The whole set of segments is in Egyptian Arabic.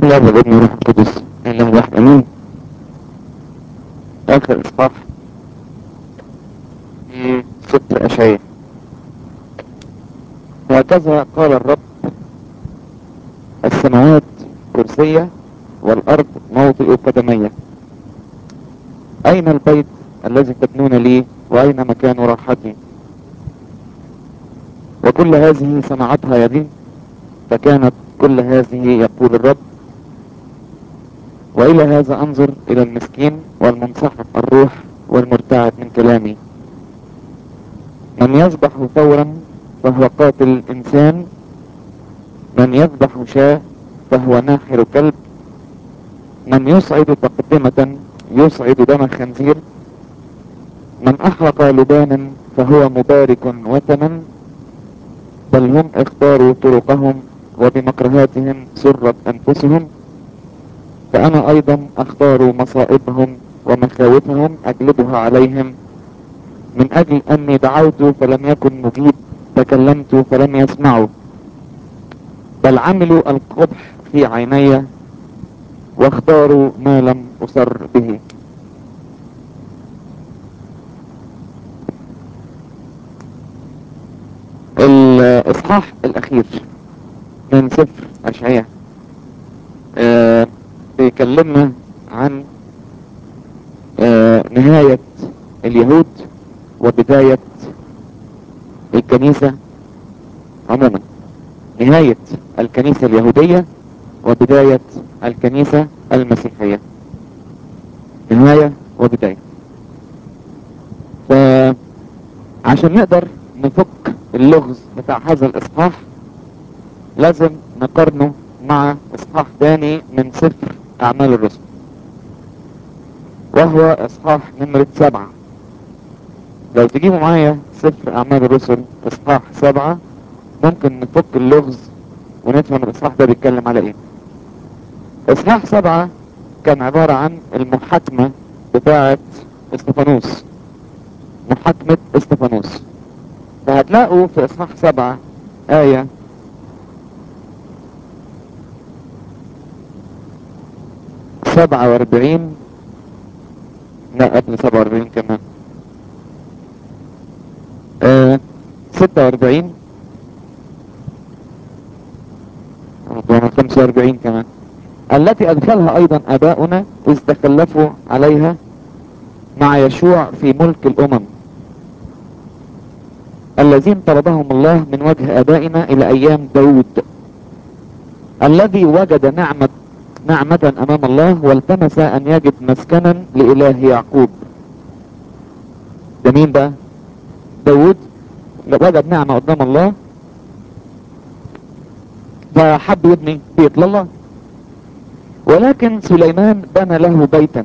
الله والابن والروح القدس اله واحد امين اخر اصحاح في ست اشعياء وهكذا قال الرب السماوات كرسية والارض موطئ قدمية اين البيت الذي تبنون لي واين مكان راحتي وكل هذه صنعتها يدي فكانت كل هذه يقول الرب وإلى هذا أنظر إلى المسكين والمنسحق الروح والمرتعد من كلامي من يذبح ثورا فهو قاتل إنسان من يذبح شاة فهو ناحر كلب من يصعد تقدمة يصعد دم خنزير من أحرق لبانا فهو مبارك وثنا بل هم اختاروا طرقهم وبمكرهاتهم سرت أنفسهم فأنا أيضا أختار مصائبهم ومخاوفهم أجلبها عليهم من أجل أني دعوت فلم يكن مجيب تكلمت فلم يسمعوا بل عملوا القبح في عيني واختاروا ما لم أصر به الإصحاح الأخير من سفر أشعياء آه بيكلمنا عن آه نهاية اليهود وبداية الكنيسة عموما نهاية الكنيسة اليهودية وبداية الكنيسة المسيحية نهاية وبداية فعشان نقدر نفك اللغز بتاع هذا الإصحاح لازم نقارنه مع إصحاح ثاني من سفر أعمال الرسل وهو إصحاح نمرة سبعة لو تجيبوا معايا سفر أعمال الرسل إصحاح سبعة ممكن نفك اللغز ونفهم الإصحاح ده بيتكلم على إيه إصحاح سبعة كان عبارة عن المحاكمة بتاعة استفانوس محاكمة استفانوس فهتلاقوا في إصحاح سبعة آية سبعة واربعين لا قبل سبعة واربعين كمان آه ستة واربعين خمسة واربعين كمان التي أدخلها أيضا أباؤنا إذ تخلفوا عليها مع يشوع في ملك الأمم الذين طردهم الله من وجه أبائنا إلى أيام داود الذي وجد نعمة نعمة أمام الله والتمس أن يجد مسكنا لإله يعقوب ده مين بقى داود وجد نعمة قدام الله فحب يبني بيت لله ولكن سليمان بنى له بيتا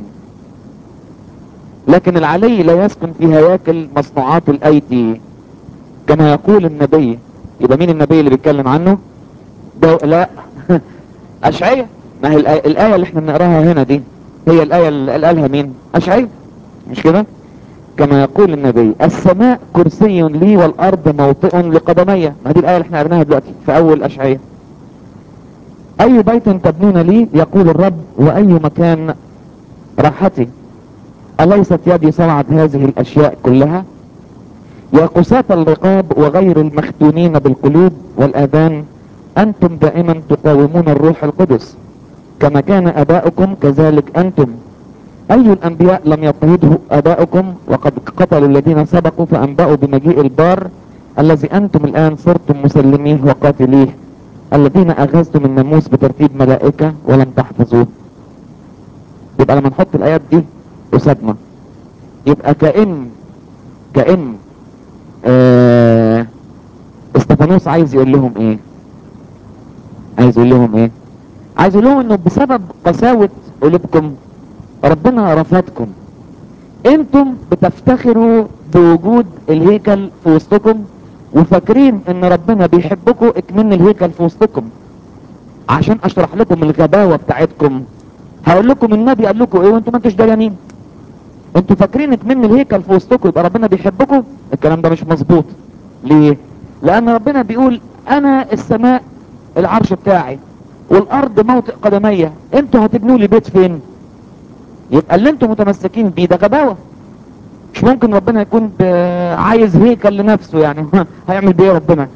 لكن العلي لا يسكن في هياكل مصنوعات الأيدي كما يقول النبي يبقى مين النبي اللي بيتكلم عنه ده لا أشعية ما هي الآية, الآية اللي احنا بنقراها هنا دي هي الآية اللي قالها مين أشعية مش كده كما يقول النبي السماء كرسي لي والأرض موطئ لقدمي ما دي الآية اللي احنا قرناها دلوقتي في أول أشعية أي بيت تبنون لي يقول الرب وأي مكان راحتي أليست يدي صنعت هذه الأشياء كلها يا قساة الرقاب وغير المختونين بالقلوب والآذان أنتم دائما تقاومون الروح القدس كما كان أباؤكم كذلك أنتم أي الأنبياء لم يضطهده أباؤكم وقد قتلوا الذين سبقوا فأنبأوا بمجيء البار الذي أنتم الآن صرتم مسلميه وقاتليه الذين أغزتم الناموس بترتيب ملائكة ولم تحفظوه يبقى لما نحط الآيات دي قصادنا يبقى كأن كأن آه استفانوس عايز يقول لهم ايه عايز يقول لهم ايه عايز يقول لهم انه بسبب قساوة قلوبكم ربنا رفضكم انتم بتفتخروا بوجود الهيكل في وسطكم وفاكرين ان ربنا بيحبكم اكمن الهيكل في وسطكم عشان اشرح لكم الغباوة بتاعتكم هقول لكم النبي قال لكم ايه وانتم ما انتوش داريانين انتوا فاكرين اكمن الهيكل في وسطكم يبقى ربنا بيحبكم الكلام ده مش مظبوط ليه لان ربنا بيقول انا السماء العرش بتاعي والارض موطئ قدمية انتوا هتبنوا لي بيت فين يبقى اللي انتوا متمسكين بيه ده غباوة مش ممكن ربنا يكون ب- عايز هيكل لنفسه يعني هيعمل بيه ربنا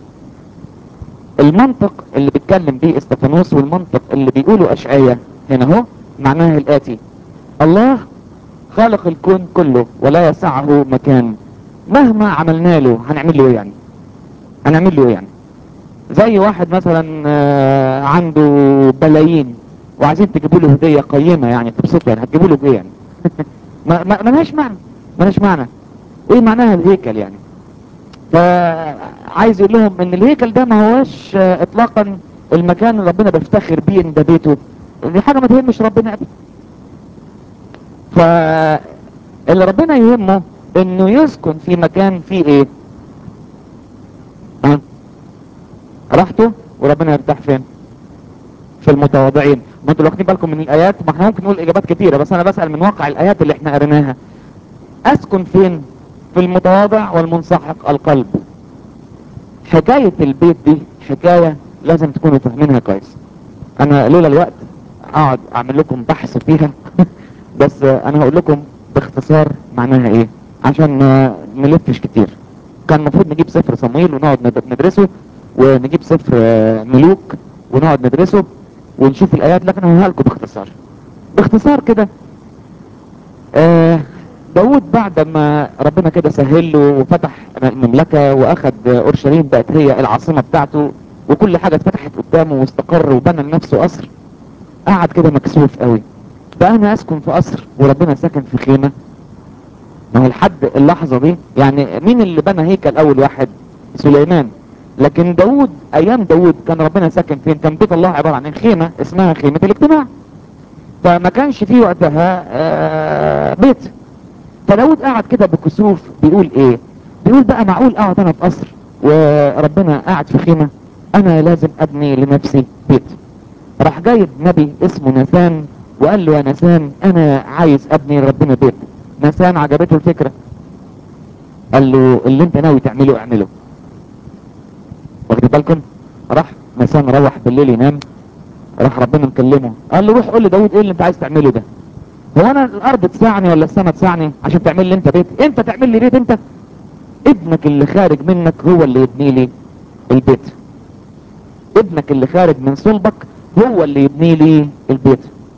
المنطق اللي بيتكلم بيه استفانوس والمنطق اللي بيقوله اشعياء هنا اهو معناها الاتي الله خالق الكون كله ولا يسعه مكان مهما عملنا له هنعمل له ايه يعني هنعمل له ايه يعني زي واحد مثلا آه، عنده بلايين وعايزين تجيبوا له هديه قيمه يعني تبسطه يعني هتجيبوا له ايه يعني ما ما ملهاش معنى ملهاش معنى ايه معناها الهيكل يعني فعايز يقول لهم ان الهيكل ده ما هوش آه، اطلاقا المكان اللي ربنا بيفتخر بيه ان ده بيته دي حاجه ما تهمش ربنا ابدا فاللي ربنا يهمه انه يسكن في مكان فيه ايه ها راحته وربنا يرتاح فين في المتواضعين ما انتوا لو واخدين بالكم من الايات ما احنا ممكن نقول اجابات كتيره بس انا بسال من واقع الايات اللي احنا قريناها اسكن فين في المتواضع والمنسحق القلب حكايه البيت دي حكايه لازم تكونوا فاهمينها كويس انا لولا الوقت اقعد اعمل لكم بحث فيها بس آه، انا هقول لكم باختصار معناها ايه عشان ما نلفش كتير كان المفروض نجيب سفر صمويل ونقعد ند- ندرسه ونجيب سفر آه، ملوك ونقعد ندرسه ونشوف الايات لكن هقولها لكم باختصار باختصار كده آه داود بعد ما ربنا كده سهل له وفتح المملكة واخد آه، اورشليم بقت هي العاصمة بتاعته وكل حاجة اتفتحت قدامه واستقر وبنى لنفسه قصر قعد كده مكسوف قوي بقى انا اسكن في قصر وربنا ساكن في خيمة ما هو لحد اللحظة دي يعني مين اللي بنى هيكل اول واحد سليمان لكن داود ايام داود كان ربنا ساكن فين كان بيت الله عبارة عن خيمة اسمها خيمة الاجتماع فما كانش فيه وقتها آه، بيت فداود قاعد كده بكسوف بيقول ايه بيقول بقى معقول اقعد انا في قصر وربنا قاعد في خيمة انا لازم ابني لنفسي بيت راح جايب نبي اسمه ناثان وقال له يا ناثان انا عايز ابني لربنا بيت ناثان عجبته الفكرة قال له اللي انت ناوي تعمله اعمله واخد بالكم راح ناثان روح بالليل ينام راح ربنا مكلمه قال له روح قول لداود ايه اللي انت عايز تعمله ده هو انا الارض تساعني ولا السماء تساعني عشان تعمل لي انت بيت انت تعمل لي بيت انت ابنك اللي خارج منك هو اللي يبني لي البيت ابنك اللي خارج من صلبك هو اللي يبني لي البيت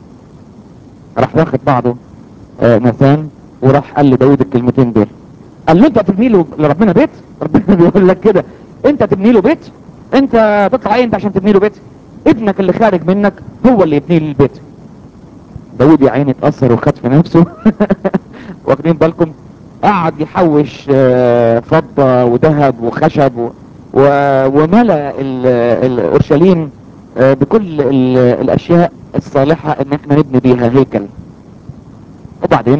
راح واخد بعضه آه ناثان وراح قال لداود الكلمتين دول قال له انت تبني له لربنا بيت ربنا بيقول لك كده انت تبني له بيت انت تطلع ايه انت عشان تبني له بيت ابنك اللي خارج منك هو اللي يبني لي البيت داود يا عيني اتأثر وخد في نفسه واخدين بالكم قعد يحوش آه، فضة وذهب وخشب و... و... وملأ ال- ال- اورشليم آه، بكل ال... الاشياء الصالحة ان احنا نبني بيها هيكل وبعدين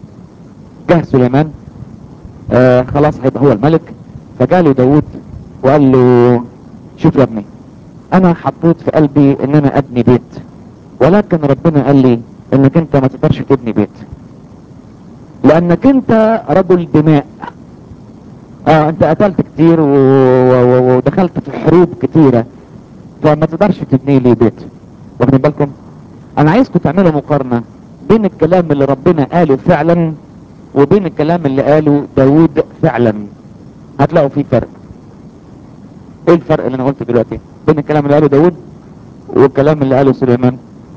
جه سليمان آه خلاص هيبقى هو الملك فجاله داود وقال له شوف يا ابني انا حطيت في قلبي ان انا ابني بيت ولكن ربنا قال لي انك انت ما تقدرش تبني بيت لانك انت رجل دماء اه انت قتلت كتير و... و... ودخلت في حروب كتيرة فما تقدرش تبني لي بيت واخدين بالكم انا عايزكم تعملوا مقارنة بين الكلام اللي ربنا قاله فعلا وبين الكلام اللي قاله داود فعلا هتلاقوا فيه فرق ايه الفرق اللي انا قلته دلوقتي بين الكلام اللي قاله داود والكلام اللي قاله سليمان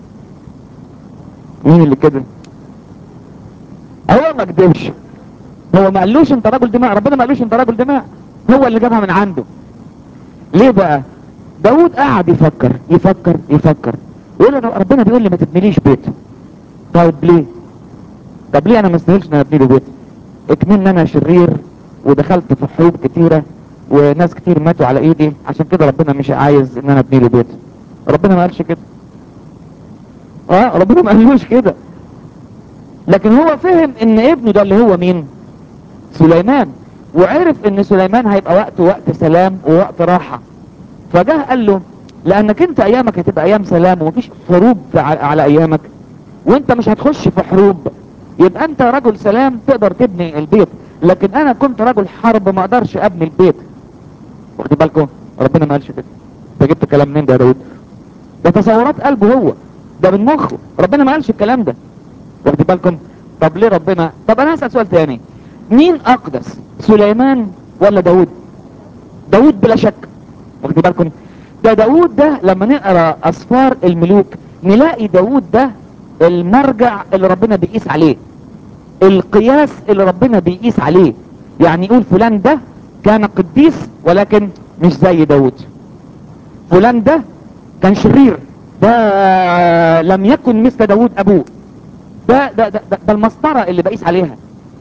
مين اللي كده هو ما كدبش هو ما قالوش انت راجل دماء ربنا ما قالوش انت راجل دماء هو اللي جابها من عنده ليه بقى داود قعد يفكر يفكر يفكر يقول انا ربنا بيقول لي ما تبنيليش بيت طيب ليه طب ليه انا ما استاهلش ان انا ابني له بيت اكمن انا شرير ودخلت في حروب كتيره وناس كتير ماتوا على ايدي عشان كده ربنا مش عايز ان انا ابني له بيت ربنا ما قالش كده اه ربنا ما قالوش كده لكن هو فهم ان ابنه ده اللي هو مين سليمان وعرف ان سليمان هيبقى وقت وقت سلام ووقت راحة فجاه قال له لانك انت ايامك هتبقى ايام سلام ومفيش حروب ع- على ايامك وانت مش هتخش في حروب يبقى انت رجل سلام تقدر تبني البيت لكن انا كنت رجل حرب ما اقدرش ابني البيت واخدين بالكم ربنا ما قالش كده انت جبت كلام منين ده يا داود ده تصورات قلبه هو ده من مخه ربنا ما قالش الكلام ده واخد بالكم طب ليه ربنا طب انا هسأل سؤال تاني مين اقدس سليمان ولا داود داود بلا شك واخد بالكم ده داود ده لما نقرا اسفار الملوك نلاقي داود ده المرجع اللي ربنا بيقيس عليه القياس اللي ربنا بيقيس عليه يعني يقول فلان ده كان قديس ولكن مش زي داود فلان ده كان شرير ده لم يكن مثل داود ابوه ده ده ده, ده, ده المسطرة اللي بقيس عليها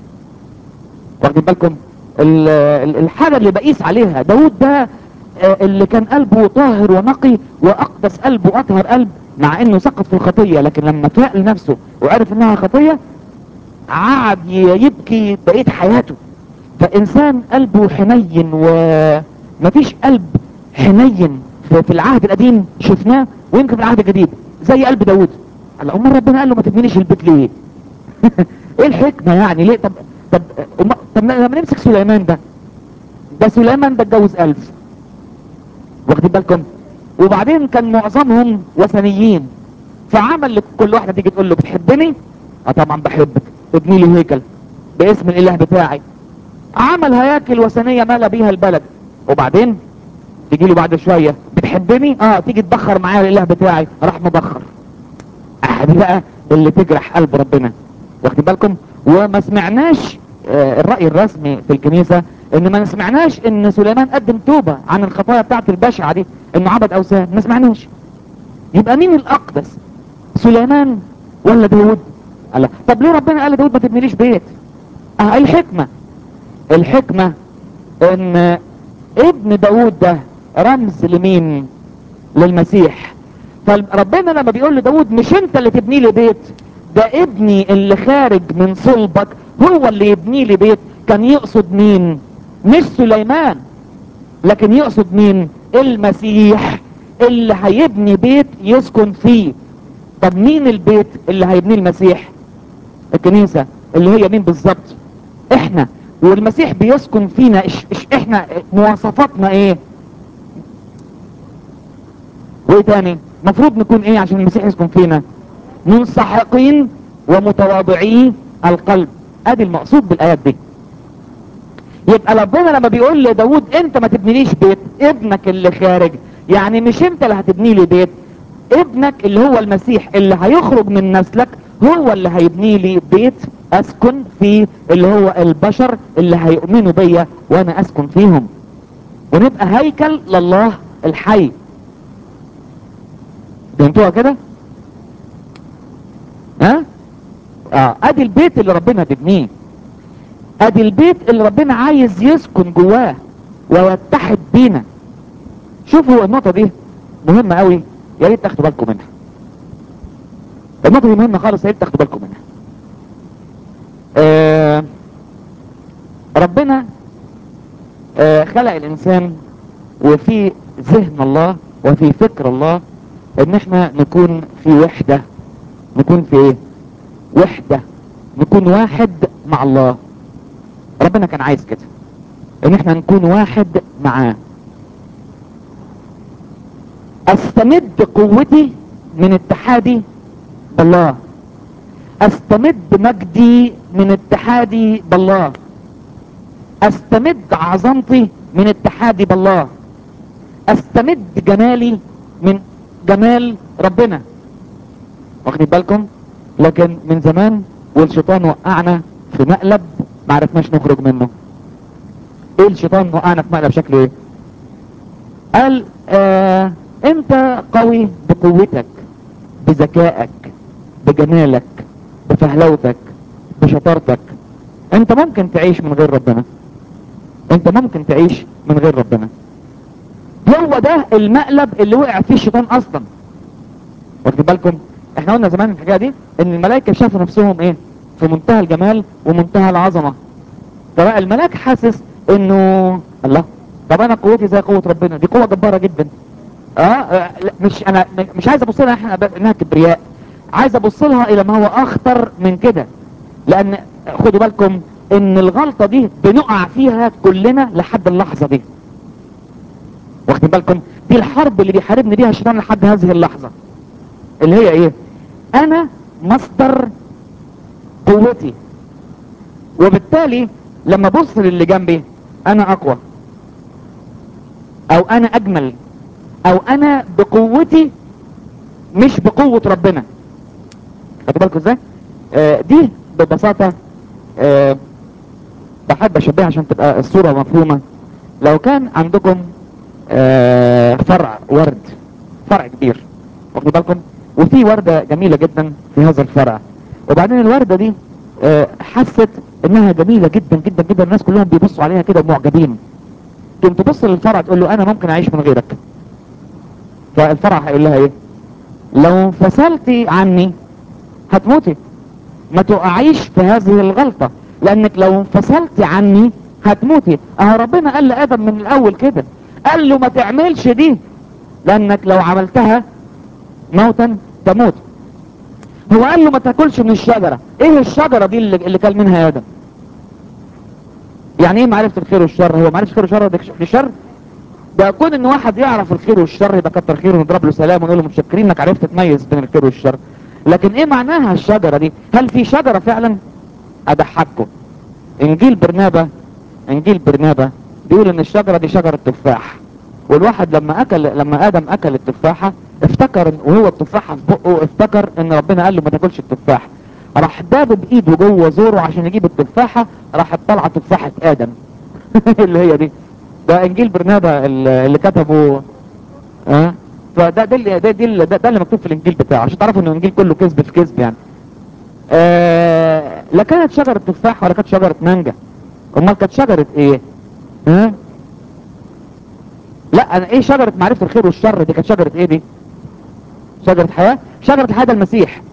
واخدين بالكم ال- ال- الحاجة اللي بقيس عليها داود ده آه، اللي كان قلبه طاهر ونقي واقدس قلب واطهر قلب مع انه سقط في الخطية لكن لما فاق لنفسه وعرف انها خطية قعد ي- يبكي بقية حياته فانسان قلبه حنين ومفيش قلب حنين في في العهد القديم شفناه ويمكن في العهد الجديد زي قلب داود قال امال ربنا قال له ما تبنيش البيت ليه ايه الحكمة يعني ليه طب طب أم- طب لما نمسك سليمان ده ده سليمان ده اتجوز ألف واخدين بالكم وبعدين كان معظمهم وثنيين فعمل لكل واحدة تيجي تقول له بتحبني اه طبعا بحبك ابني لي هيكل باسم الاله بتاعي عمل هياكل وثنية مال بيها البلد وبعدين تيجي له بعد شوية بتحبني اه تيجي تبخر معايا الاله بتاعي راح مبخر آه دي بقى اللي تجرح قلب ربنا واخدين بالكم وما سمعناش آه الرأي الرسمي في الكنيسة ان ما سمعناش ان سليمان قدم توبة عن الخطايا بتاعت البشعة دي انه عبد اوثان ما سمعناش يبقى مين الاقدس سليمان ولا داود الله طب ليه ربنا قال لداود ما تبنيليش بيت اه إيه الحكمة الحكمة ان ابن داود ده رمز لمين للمسيح فربنا لما بيقول لداود مش انت اللي تبني لي بيت ده ابني اللي خارج من صلبك هو اللي يبني لي بيت كان يقصد مين مش سليمان لكن يقصد مين المسيح اللي هيبني بيت يسكن فيه طب مين البيت اللي هيبنيه المسيح الكنيسة اللي هي مين بالظبط احنا والمسيح بيسكن فينا إش إش احنا مواصفاتنا ايه وايه تاني مفروض نكون ايه عشان المسيح يسكن فينا منسحقين ومتواضعي القلب ادي المقصود بالايات دي يبقى ربنا لما بيقول لداود انت ما تبنيليش بيت ابنك اللي خارج يعني مش انت اللي هتبني لي بيت ابنك اللي هو المسيح اللي هيخرج من نسلك هو اللي هيبني لي بيت اسكن فيه اللي هو البشر اللي هيؤمنوا بيا وانا اسكن فيهم ونبقى هيكل لله الحي فهمتوها كده ها اه ادي البيت اللي ربنا بيبنيه ادي البيت اللي ربنا عايز يسكن جواه ويتحد بينا شوفوا النقطة دي مهمة قوي يا ريت تاخدوا بالكم منها النقطة دي مهمة خالص يا ريت تاخدوا بالكم منها آه ربنا آه خلق الانسان وفي ذهن الله وفي فكر الله ان احنا نكون في وحدة نكون في ايه وحدة نكون واحد مع الله ربنا كان عايز كده ان احنا نكون واحد معاه استمد قوتي من اتحادي بالله استمد مجدي من اتحادي بالله استمد عظمتي من اتحادي بالله استمد جمالي من جمال ربنا واخدين بالكم لكن من زمان والشيطان وقعنا في مقلب ما عرفناش نخرج منه ايه الشيطان وقعنا في مقلب شكله ايه قال آه انت قوي بقوتك بذكائك بجمالك بفهلوتك بشطارتك انت ممكن تعيش من غير ربنا انت ممكن تعيش من غير ربنا هو ده المقلب اللي وقع فيه الشيطان اصلا واخدين بالكم احنا قلنا زمان الحكايه دي ان الملائكه شافوا نفسهم ايه في منتهى الجمال ومنتهى العظمه فبقى الملاك حاسس انه الله طب انا قوتي زي قوه ربنا دي قوه جباره جدا اه, آه لا، مش انا مش عايز ابص لها احنا انها كبرياء عايز ابص لها الى ما هو اخطر من كده لان خدوا بالكم ان الغلطه دي بنقع فيها كلنا لحد اللحظه دي واخدين بالكم دي الحرب اللي بيحاربني بيها الشيطان لحد هذه اللحظة اللي هي ايه انا مصدر قوتي وبالتالي لما ابص للي جنبي انا اقوى او انا اجمل او انا بقوتي مش بقوة ربنا خدوا بالكم ازاي آه دي ببساطة آه بحب اشبهها عشان تبقى الصورة مفهومة لو كان عندكم آه فرع ورد فرع كبير واخدوا بالكم وفي وردة جميلة جدا في هذا الفرع وبعدين الوردة دي آه حست انها جميلة جدا جدا جدا الناس كلهم بيبصوا عليها كده معجبين تقوم تبص للفرع تقول له انا ممكن اعيش من غيرك فالفرع هيقول لها ايه لو انفصلتي عني هتموتي ما تقعيش في هذه الغلطة لانك لو انفصلتي عني هتموتي اه ربنا قال لادم من الاول كده قال له ما تعملش دي لانك لو عملتها موتا تموت هو قال له ما تاكلش من الشجرة ايه الشجرة دي اللي, اللي كل منها ادم يعني ايه معرفة الخير والشر هو معرفة الخير والشر ده الشر ده كون ان واحد يعرف الخير والشر يبقى كتر خيره ونضرب له سلام ونقول له متشكرين انك عرفت تميز بين الخير والشر لكن ايه معناها الشجرة دي هل في شجرة فعلا اضحككم انجيل برنابا انجيل برنابا بيقول ان الشجرة دي شجرة تفاح والواحد لما اكل لما ادم اكل التفاحة افتكر وهو التفاحة في بقه افتكر ان ربنا قال له ما تاكلش التفاح راح داب بايده جوه زوره عشان يجيب التفاحة راحت طالعه تفاحة ادم اللي هي دي ده انجيل برنابا اللي كتبه اه فده ده اللي ده, ده, ده, ده اللي مكتوب في الانجيل بتاعه عشان تعرفوا ان الانجيل كله كذب في كذب يعني آه لا كانت شجرة تفاح ولا كانت شجرة مانجا امال كانت شجرة ايه ها آه؟ لا انا ايه شجرة معرفة الخير والشر دي كانت شجرة ايه دي شجرة حياة شجرة الحياة ده المسيح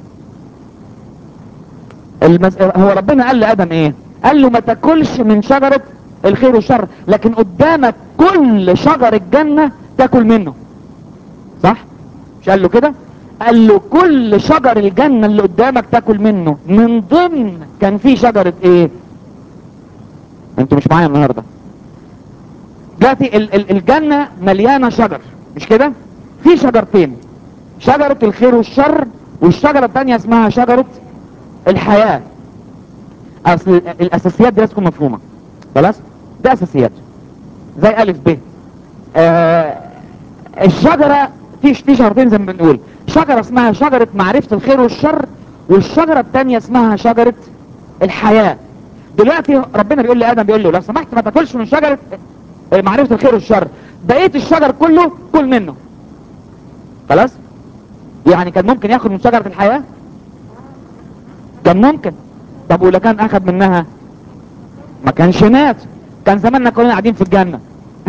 المس... هو ربنا قال لآدم ايه قال له ما تاكلش من شجرة الخير والشر لكن قدامك كل شجر الجنة تاكل منه صح مش قال له كده قال له كل شجر الجنة اللي قدامك تاكل منه من ضمن كان في شجرة ايه انتوا مش معايا النهاردة دلوقتي ال ال الجنة مليانة شجر مش كده في شجرتين شجرة الخير والشر والشجرة التانية اسمها شجرة الحياة اصل الاساسيات دي لازم تكون مفهومة خلاص ده اساسيات زي الف ب آه الشجرة في في شجرتين زي ما بنقول شجرة اسمها شجرة معرفة الخير والشر والشجرة التانية اسمها شجرة الحياة دلوقتي ربنا بيقول لآدم بيقول له لو سمحت ما تاكلش من شجرة معرفة الخير والشر بقية الشجر كله كل منه خلاص يعني كان ممكن ياخد من شجرة الحياة كان ممكن طب ولا كان اخد منها ما كانش مات كان زماننا كلنا قاعدين في الجنة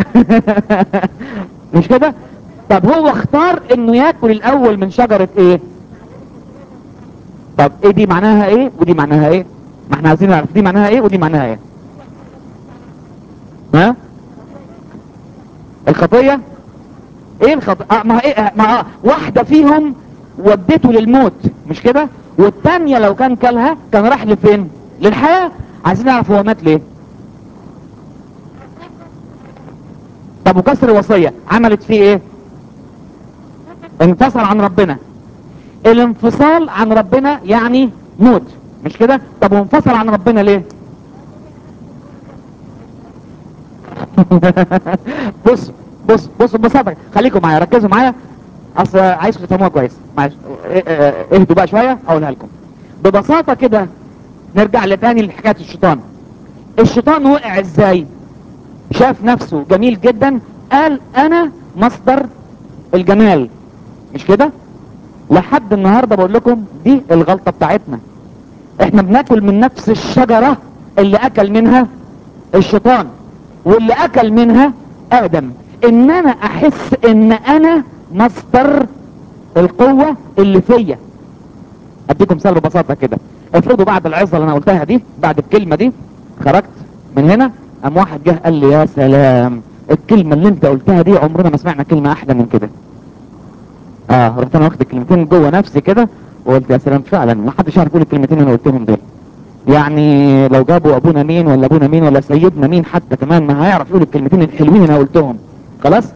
مش كده طب هو اختار انه ياكل الاول من شجرة ايه طب ايه دي معناها ايه ودي معناها ايه ما احنا عايزين نعرف دي معناها ايه ودي معناها ايه ها الخطية ايه الخطية آه ما ايه ما آه واحدة فيهم ودته للموت مش كده والتانية لو كان كلها كان راح لفين للحياة عايزين نعرف هو مات ليه طب وكسر الوصية عملت فيه ايه انفصل عن ربنا الانفصال عن ربنا يعني موت مش كده طب وانفصل عن ربنا ليه بص بص بص ببساطة خليكم معايا ركزوا معايا اصل عايزكم تفهموها كويس معلش اهدوا بقى شوية اقولها لكم ببساطة كده نرجع لتاني لحكاية الشيطان الشيطان وقع ازاي شاف نفسه جميل جدا قال انا مصدر الجمال مش كده لحد النهاردة بقول لكم دي الغلطة بتاعتنا احنا بناكل من نفس الشجرة اللي اكل منها الشيطان واللي اكل منها ادم ان انا احس ان انا مصدر القوة اللي فيا اديكم مثال ببساطة كده افرضوا بعد العظة اللي انا قلتها دي بعد الكلمة دي خرجت من هنا قام واحد جه قال لي يا سلام الكلمة اللي انت قلتها دي عمرنا ما سمعنا كلمة احلى من كده اه رحت انا واخد الكلمتين جوه نفسي كده وقلت يا سلام فعلا ما حدش يعرف يقول الكلمتين اللي انا قلتهم دول يعني لو جابوا ابونا مين ولا ابونا مين ولا سيدنا مين حتى كمان ما هيعرف يقول الكلمتين الحلوين اللي انا قلتهم خلاص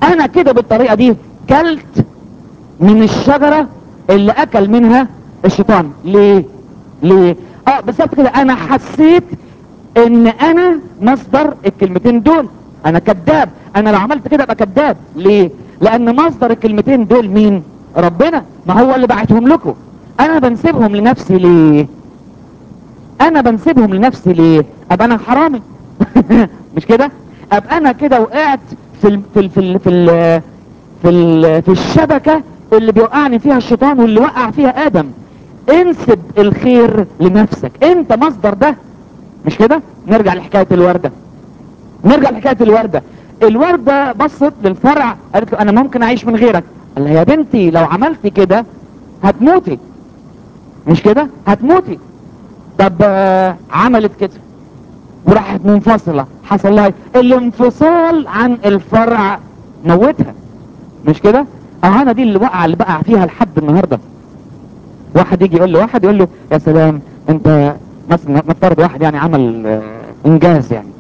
انا كده بالطريقة دي كلت من الشجرة اللي اكل منها الشيطان ليه ليه اه بالظبط كده انا حسيت ان انا مصدر الكلمتين دول انا كذاب انا لو عملت كده ابقى كذاب ليه لان مصدر الكلمتين دول مين ربنا ما هو اللي بعتهم لكم انا بنسيبهم لنفسي ليه انا بنسيبهم لنفسي ليه ابقى انا حرامي مش كده ابقى انا كده وقعت في ال في ال في ال في ال في, ال في الشبكة اللي بيوقعني فيها الشيطان واللي وقع فيها ادم انسب الخير لنفسك انت مصدر ده مش كده نرجع لحكاية الوردة نرجع لحكاية الوردة الوردة بصت للفرع قالت له انا ممكن اعيش من غيرك قال لها يا بنتي لو عملتي كده هتموتي مش كده هتموتي طب آه، عملت كده وراحت منفصلة حصل لها إيه؟ الانفصال عن الفرع موتها مش كده اه انا دي اللي وقع اللي بقع فيها لحد النهارده واحد يجي يقول له واحد يقول له يا سلام انت مثلا نفترض واحد يعني عمل آه، انجاز يعني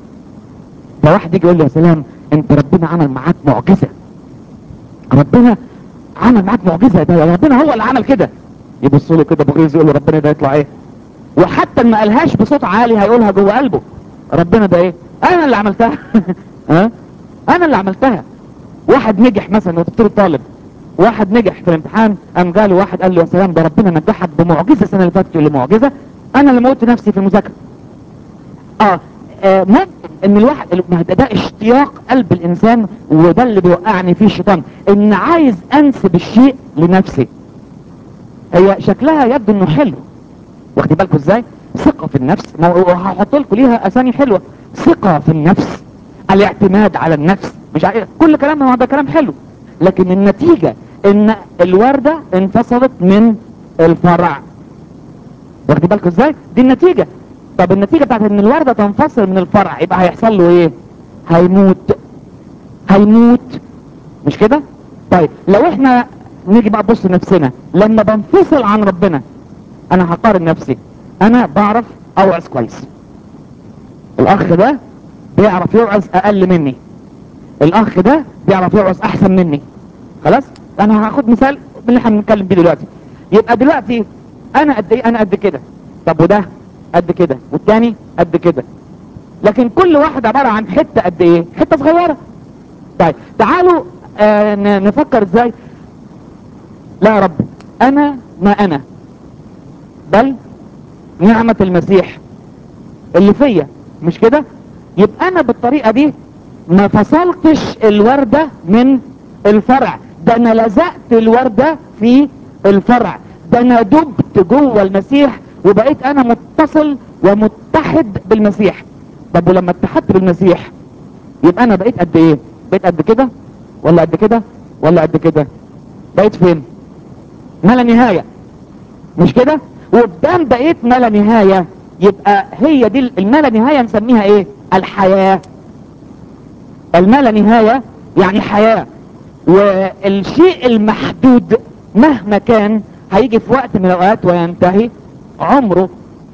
فواحد يجي يقول له يا سلام انت ربنا عمل معاك معجزة ربنا عمل معاك معجزة ده ربنا هو اللي عمل كده يبص له كده بغيظ يقول له ربنا ده يطلع ايه وحتى ما قالهاش بصوت عالي هيقولها جوه قلبه ربنا ده ايه انا اللي عملتها ها انا اللي عملتها واحد نجح مثلا وتفترض طالب واحد نجح في الامتحان قام جاله واحد قال له يا سلام ده ربنا نجحك بمعجزه السنه اللي فاتت يقول له معجزه انا اللي موت نفسي في المذاكره اه آه، ممكن ان الواحد ما ده, ده اشتياق قلب الانسان وده اللي بيوقعني فيه الشيطان ان عايز انسب الشيء لنفسي هي شكلها يبدو انه حلو واخدين بالكم ازاي ثقة في النفس ما هو هحط لكم ليها اسامي حلوة ثقة في النفس الاعتماد على النفس مش عارف كل كلام هو ده كلام حلو لكن النتيجة ان الوردة انفصلت من الفرع واخدين بالكم ازاي دي النتيجة طب النتيجة بتاعت ان الوردة تنفصل من الفرع يبقى هيحصل له ايه هيموت هيموت مش كده طيب لو احنا نيجي بقى نبص لنفسنا لما بنفصل عن ربنا انا هقارن نفسي انا بعرف اوعظ كويس الاخ ده بيعرف يوعظ اقل مني الاخ ده بيعرف يوعظ احسن مني خلاص انا هاخد مثال من اللي احنا بنتكلم بيه دلوقتي يبقى دلوقتي انا قد ايه انا قد كده طب وده قد كده والتاني قد كده لكن كل واحد عبارة عن حتة قد ايه حتة صغيرة طيب تعالوا آه ن- نفكر ازاي لا يا رب انا ما انا بل نعمة المسيح اللي فيا مش كده يبقى انا بالطريقة دي ما فصلتش الوردة من الفرع ده انا لزقت الوردة في الفرع ده انا دبت جوه المسيح وبقيت انا متصل ومتحد بالمسيح طب ولما اتحدت بالمسيح يبقى انا بقيت قد ايه بقيت قد كده ولا قد كده ولا قد كده بقيت فين ما لا نهاية مش كده وقدام بقيت ما لا نهاية يبقى هي دي الما لا نهاية نسميها ايه الحياة الما لا نهاية يعني حياة والشيء المحدود مهما كان هيجي في وقت من الاوقات وينتهي عمره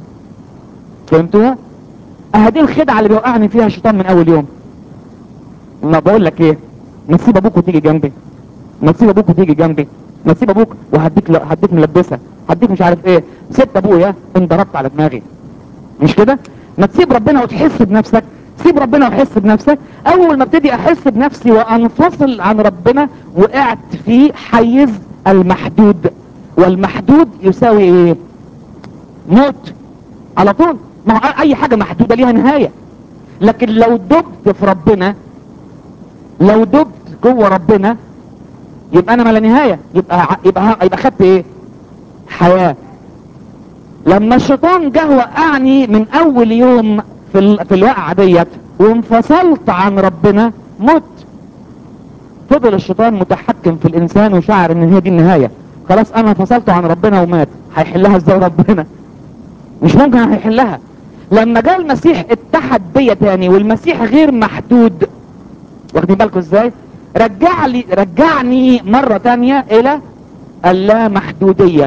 فهمتوها اهدي الخدعة اللي بيوقعني فيها الشيطان من اول يوم ما بقول لك ايه ما تسيب ابوك وتيجي جنبي ما تسيب ابوك وتيجي جنبي ما تسيب ابوك وهديك ل... هديك ملبسه هديك مش عارف ايه سبت ابويا انضربت على دماغي مش كده ما تسيب ربنا وتحس بنفسك سيب ربنا وحس بنفسك اول ما ابتدي احس بنفسي وانفصل عن ربنا وقعت في حيز المحدود والمحدود يساوي ايه موت على طول ما هو اي حاجة محدودة ليها نهاية لكن لو دبت في ربنا لو دبت جوه ربنا يبقى انا ما لا نهاية يبقى ع- يبقى يبقى خدت ايه حياة لما الشيطان جه وقعني من اول يوم في ال... في الوقعة ديت وانفصلت عن ربنا مت فضل الشيطان متحكم في الانسان وشعر ان هي دي النهاية خلاص انا انفصلت عن ربنا ومات هيحلها ازاي ربنا مش ممكن هيحلها لما جاء المسيح اتحد بيا تاني والمسيح غير محدود واخدين بالكم ازاي رجع لي رجعني مرة تانية الى اللامحدودية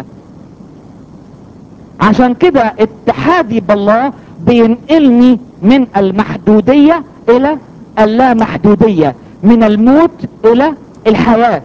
عشان كده اتحادي بالله بينقلني من المحدودية الى اللامحدودية من الموت الى الحياة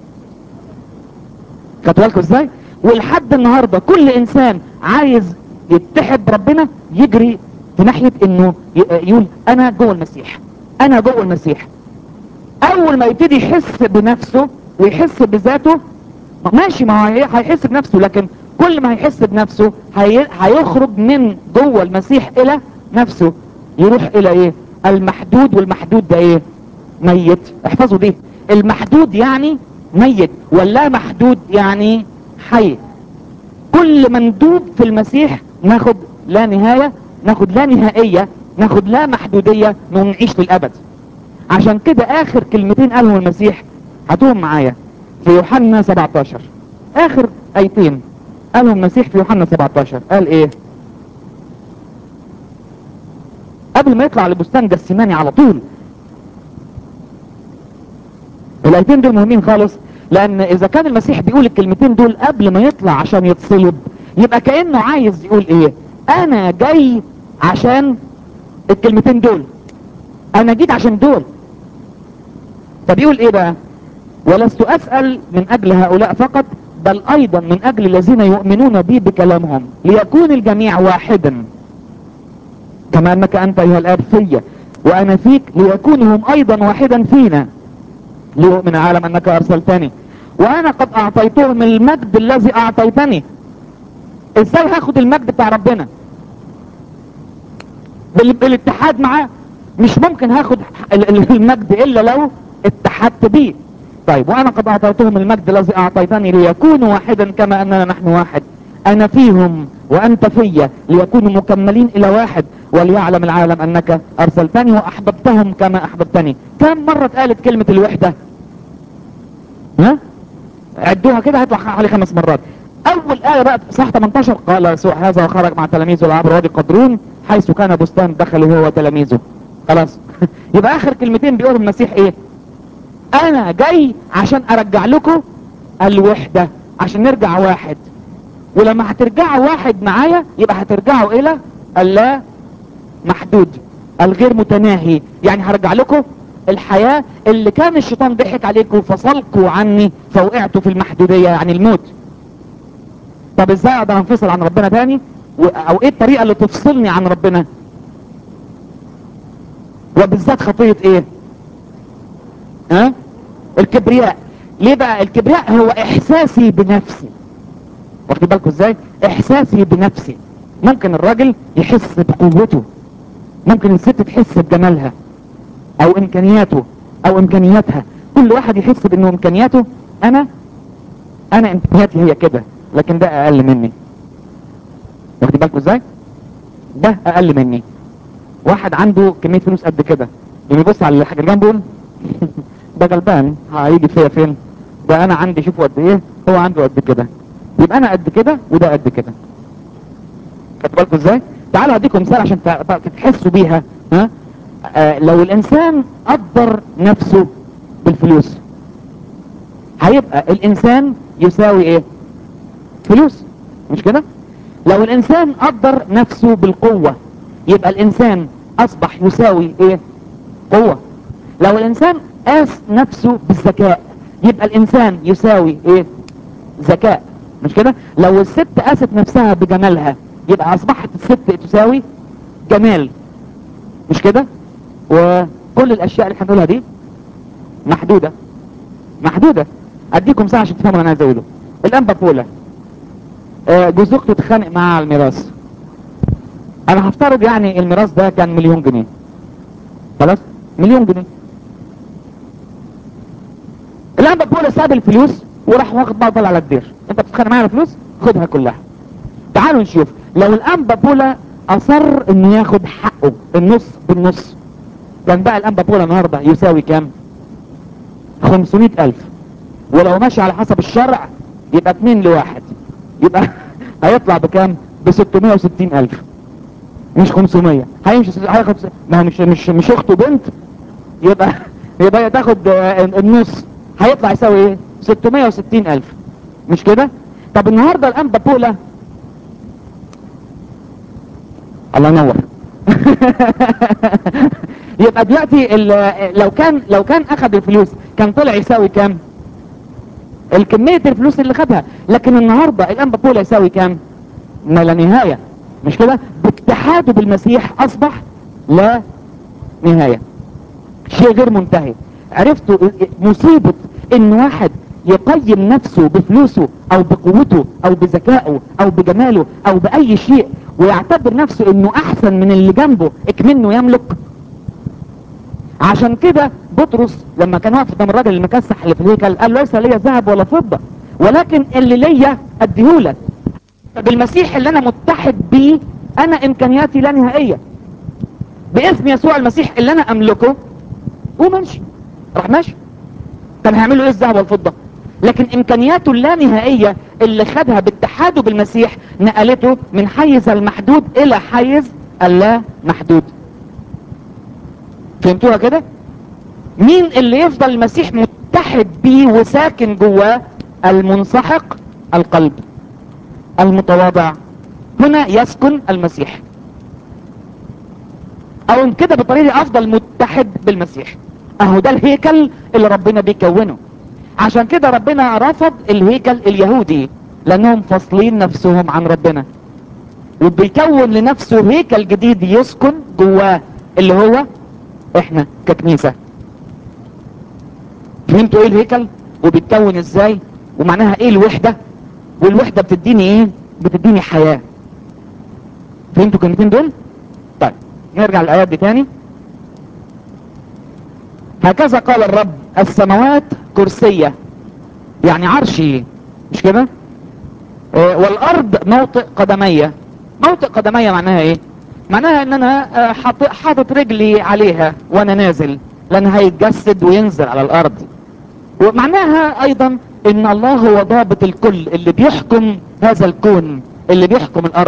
خدتوا بالكم ازاي ولحد النهاردة كل انسان عايز يتحد بربنا يجري في ناحية انه ي- يقول انا جوه المسيح انا جوه المسيح اول ما يبتدي يحس بنفسه ويحس بذاته ماشي ما هو هي- هيحس بنفسه لكن كل ما هيحس بنفسه هي... هيخرج من جوه المسيح الى نفسه يروح الى ايه المحدود والمحدود ده ايه ميت احفظوا دي المحدود يعني ميت واللا محدود يعني حي كل مندوب في المسيح ناخد لا نهاية ناخد لا نهائية ناخد لا محدودية ونعيش للأبد عشان كده آخر كلمتين قالهم المسيح هاتوهم معايا في يوحنا 17 آخر آيتين قالهم المسيح في يوحنا 17 قال إيه قبل ما يطلع لبستان جسيماني على طول الايتين دول مهمين خالص لان اذا كان المسيح بيقول الكلمتين دول قبل ما يطلع عشان يتصلب يبقى كأنه عايز يقول ايه انا جاي عشان الكلمتين دول انا جيت عشان دول فبيقول ايه بقى ولست اسأل من اجل هؤلاء فقط بل ايضا من اجل الذين يؤمنون بي بكلامهم ليكون الجميع واحدا كما انك انت ايها الاب فيا وانا فيك ليكونوا هم ايضا واحدا فينا ليؤمن العالم انك ارسلتني وانا قد اعطيتهم المجد الذي اعطيتني ازاي هاخد المجد بتاع ربنا بال... بالاتحاد معاه مش ممكن هاخد ال- ال- المجد الا لو اتحدت بيه طيب وانا قد اعطيتهم المجد الذي اعطيتني ليكونوا واحدا كما اننا نحن واحد انا فيهم وانت فيا ليكونوا مكملين الى واحد وليعلم العالم انك ارسلتني واحببتهم كما احببتني كم مرة اتقالت كلمة الوحدة ها عدوها كده هيطلع حوالي خمس مرات اول آية بقى صح 18 قال يسوع هذا وخرج مع تلاميذه العبر وادي قدرون حيث كان بستان دخلوا هو وتلاميذه خلاص يبقى اخر كلمتين بيقولوا المسيح ايه انا جاي عشان ارجع لكم الوحدة عشان نرجع واحد ولما هترجعوا واحد معايا يبقى هترجعوا الى اللا محدود الغير متناهي يعني هرجع لكم الحياة اللي كان الشيطان ضحك عليكم وفصلكوا عني فوقعتوا في المحدودية يعني الموت طب ازاي اقدر انفصل عن ربنا تاني و- او ايه الطريقة اللي تفصلني عن ربنا وبالذات خطية ايه ها الكبرياء ليه بقى الكبرياء هو احساسي بنفسي واخد بالكم ازاي احساسي بنفسي ممكن الراجل يحس بقوته ممكن الست تحس بجمالها او امكانياته او امكانياتها كل واحد يحس بانه امكانياته انا انا امكانياتي هي كده لكن ده اقل مني واخد بالكم ازاي ده اقل مني واحد عنده كمية فلوس قد كده يقوم يبص على الحاجة اللي جنبه يقول ده غلبان هيجي فيا فين ده انا عندي شوفوا قد ايه هو عنده قد كده يبقى انا قد كده وده قد كده خدتوا بالكم ازاي تعالوا اديكم مثال عشان ت- ت- تحسوا بيها ها آه لو الانسان قدر نفسه بالفلوس هيبقى الانسان يساوي ايه فلوس مش كده لو الانسان قدر نفسه بالقوة يبقى الانسان اصبح يساوي ايه قوة لو الانسان قاس نفسه بالذكاء يبقى الانسان يساوي ايه ذكاء مش كده لو الست قاست نفسها بجمالها يبقى اصبحت الست تساوي جمال مش كده وكل الاشياء اللي هنقولها دي محدودة محدودة اديكم ساعة عشان تفهموا انا عايز اقوله الانبا بولا آه، جوز اخته اتخانق معاه على الميراث انا هفترض يعني الميراث ده كان مليون جنيه خلاص مليون جنيه الانبا بولا ساب الفلوس وراح واخد بقى طلع على الدير انت بتتخانق معايا على فلوس خدها كلها تعالوا نشوف لو الانبا بولا اصر انه ياخد حقه النص بالنص كان بقى الانبا بولا النهارده يساوي كام 500 الف ولو ماشي على حسب الشرع يبقى اتنين لواحد يبقى هيطلع بكام ب 660 الف مش 500 هيمشي هياخد ما هو مش مش مش اخته بنت يبقى يبقى هي تاخد آه، النص هيطلع يساوي ايه 660 الف مش كده طب النهارده الانبا بولا الله ينور يبقى دلوقتي ال- لو كان لو كان اخذ الفلوس كان طلع يساوي كام الكمية الفلوس اللي خدها لكن النهاردة الانبا بولا يساوي كام ما لا نهاية مش كده باتحاده بالمسيح اصبح لا نهاية شيء غير منتهي عرفتوا مصيبة ان واحد يقيم نفسه بفلوسه او بقوته او بذكائه او بجماله او باي شيء ويعتبر نفسه انه احسن من اللي جنبه اكمنه يملك عشان كده بطرس لما كان واقف قدام الراجل المكسح اللي في الهيكل قال ليس لي ذهب ولا فضة ولكن اللي ليا اديهولك بالمسيح اللي انا متحد بيه انا امكانياتي لا نهائية باسم يسوع المسيح اللي انا املكه وماشي راح ماشي طب هيعملوا ايه الذهب والفضة لكن امكانياته اللانهائية اللي خدها باتحاده بالمسيح نقلته من حيز المحدود الى حيز اللا محدود فهمتوها كده مين اللي يفضل المسيح متحد بيه وساكن جواه المنسحق القلب المتواضع هنا يسكن المسيح او كده بطريقة افضل متحد بالمسيح اهو ده الهيكل اللي ربنا بيكونه عشان كده ربنا رفض الهيكل اليهودي لانهم فاصلين نفسهم عن ربنا وبيكون لنفسه هيكل جديد يسكن جواه اللي هو احنا ككنيسة فهمتوا ايه الهيكل وبيتكون ازاي ومعناها ايه الوحدة والوحدة بتديني ايه بتديني حياة فهمتوا الكلمتين دول طيب نرجع للآيات دي تاني هكذا قال الرب السماوات كرسية يعني عرشي مش كده آه، والارض موطئ قدمية موطئ قدمية معناها ايه معناها ان انا آه، حاط- حاطط رجلي عليها وانا نازل لان هيتجسد وينزل على الارض ومعناها ايضا ان الله هو ضابط الكل اللي بيحكم هذا الكون اللي بيحكم الارض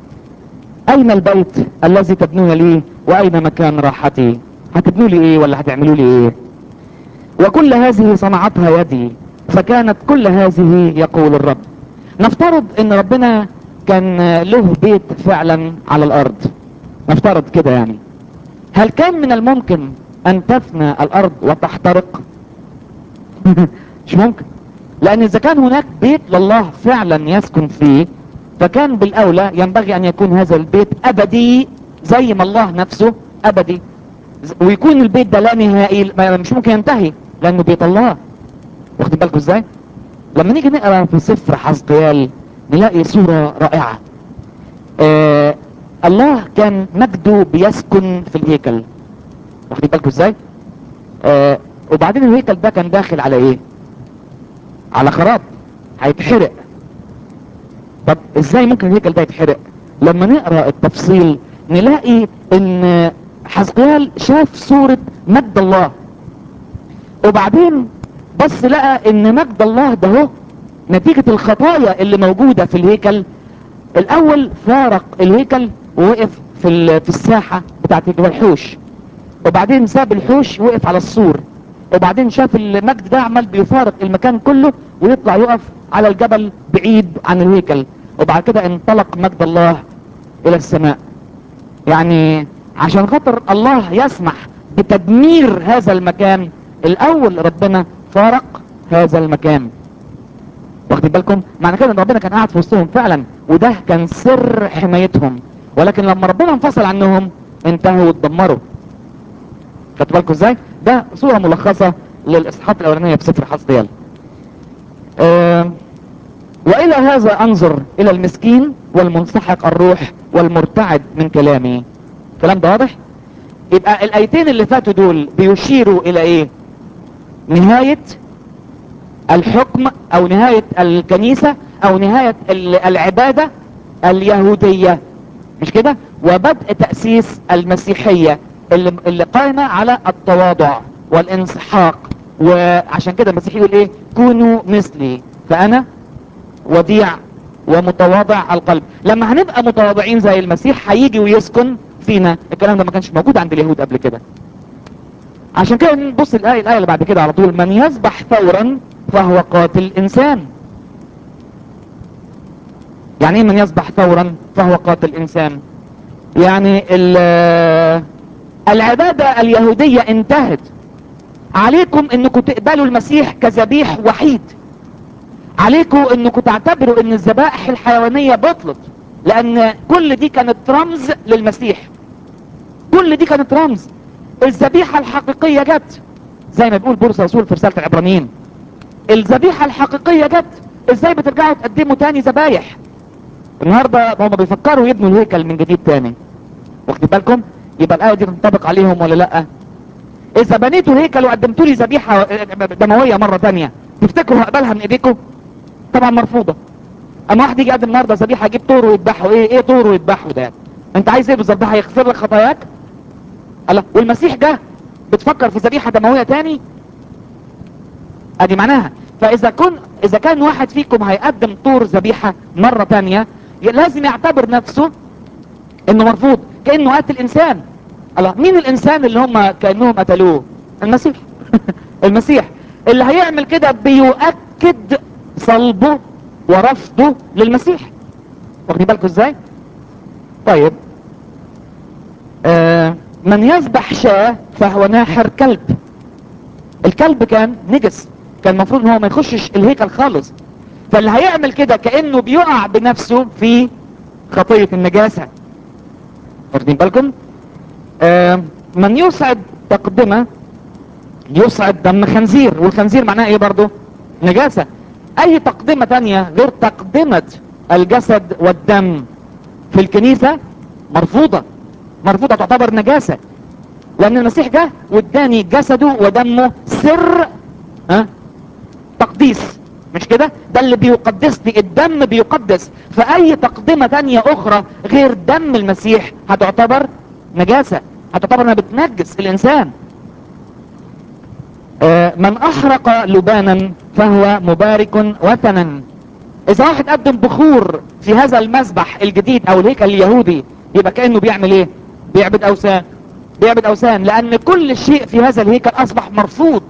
اين البيت الذي تبنون لي واين مكان راحتي هتبنوا لي ايه ولا هتعملوا لي ايه وكل هذه صنعتها يدي فكانت كل هذه يقول الرب نفترض ان ربنا كان له بيت فعلا على الارض نفترض كده يعني هل كان من الممكن ان تفنى الارض وتحترق مش ممكن لان اذا كان هناك بيت لله فعلا يسكن فيه فكان بالاولى ينبغي ان يكون هذا البيت ابدي زي ما الله نفسه ابدي ز- ويكون البيت ده لا نهائي ما- مش ممكن ينتهي لانه بيت الله واخدين بالكم ازاي لما نيجي نقرا في سفر حزقيال نلاقي صورة رائعة آه الله كان مجده بيسكن في الهيكل واخدين بالكم ازاي آه وبعدين الهيكل ده كان داخل على ايه على خراب هيتحرق طب ازاي ممكن الهيكل ده يتحرق لما نقرا التفصيل نلاقي ان حزقيال شاف صورة مجد الله وبعدين بص لقى ان مجد الله ده هو نتيجة الخطايا اللي موجودة في الهيكل الاول فارق الهيكل ووقف في ال- في الساحة بتاعت الوحوش وبعدين ساب الحوش وقف على السور وبعدين شاف المجد ده عمال بيفارق المكان كله ويطلع يقف على الجبل بعيد عن الهيكل وبعد كده انطلق مجد الله الى السماء يعني عشان خاطر الله يسمح بتدمير هذا المكان الاول ربنا فارق هذا المكان واخدين بالكم معنى كده ان ربنا كان قاعد في وسطهم فعلا وده كان سر حمايتهم ولكن لما ربنا انفصل عنهم انتهوا واتدمروا خدتوا بالكم ازاي ده صورة ملخصة للاصحاحات الاولانية في سفر حزقيال آه والى هذا انظر الى المسكين والمنسحق الروح والمرتعد من كلامي الكلام ده واضح يبقى الايتين اللي فاتوا دول بيشيروا الى ايه نهاية الحكم او نهاية الكنيسة او نهاية ال- العبادة اليهودية مش كده وبدء تأسيس المسيحية اللي, اللي قائمة على التواضع والانسحاق وعشان كده المسيح يقول ايه كونوا مثلي فانا وديع ومتواضع القلب لما هنبقى متواضعين زي المسيح هيجي ويسكن فينا الكلام ده ما كانش موجود عند اليهود قبل كده عشان كده نبص الآية الآية اللي بعد كده على طول من يذبح ثورا فهو قاتل إنسان يعني ايه من يذبح ثورا فهو قاتل إنسان يعني ال- العبادة اليهودية انتهت عليكم انكم تقبلوا المسيح كذبيح وحيد عليكم انكم تعتبروا ان الذبائح الحيوانية بطلت لان كل دي كانت رمز للمسيح كل دي كانت رمز الذبيحة الحقيقية جت زي ما بيقول بولس الرسول في رسالة العبرانيين الذبيحة الحقيقية جت ازاي بترجعوا تقدموا تاني ذبايح النهاردة هم بيفكروا يبنوا الهيكل من جديد تاني واخد بالكم يبقى الآية دي تنطبق عليهم ولا لأ إذا بنيتوا هيكل وقدمتوا لي ذبيحة دموية مرة تانية تفتكروا هقبلها من إيديكم طبعا مرفوضة أما واحد يجي يقدم النهاردة ذبيحة يجيب طور ويذبحه إيه إيه طور ويذبحه ده أنت عايز إيه بالظبط ده هيغفر لك خطاياك الله والمسيح جه بتفكر في ذبيحة دموية تاني ادي معناها فاذا كن اذا كان واحد فيكم هيقدم طور ذبيحة مرة تانية ي- لازم يعتبر نفسه انه مرفوض كأنه قتل انسان الله مين الانسان اللي هم كأنهم قتلوه المسيح المسيح اللي هيعمل كده بيؤكد صلبه ورفضه للمسيح واخدين بالكم ازاي طيب آه من يذبح شاة فهو ناحر كلب الكلب كان نجس كان المفروض ان هو ما يخشش الهيكل خالص فاللي هيعمل كده كأنه بيقع بنفسه في خطية النجاسة واخدين بالكم آه من يسعد تقدمة يسعد دم خنزير والخنزير معناه ايه برضو نجاسة اي تقدمة تانية غير تقدمة الجسد والدم في الكنيسة مرفوضة مرفوضة تعتبر نجاسة لان المسيح جه واداني جسده ودمه سر ها تقديس مش كده ده اللي بيقدسني الدم بيقدس فاي تقدمة تانية اخرى غير دم المسيح هتعتبر نجاسة هتعتبر انها بتنجس الانسان آه، من احرق لبانا فهو مبارك وثنا اذا واحد قدم بخور في هذا المذبح الجديد او الهيكل اليهودي يبقى كأنه بيعمل ايه بيعبد اوثان بيعبد اوثان لان كل شيء في هذا الهيكل اصبح مرفوض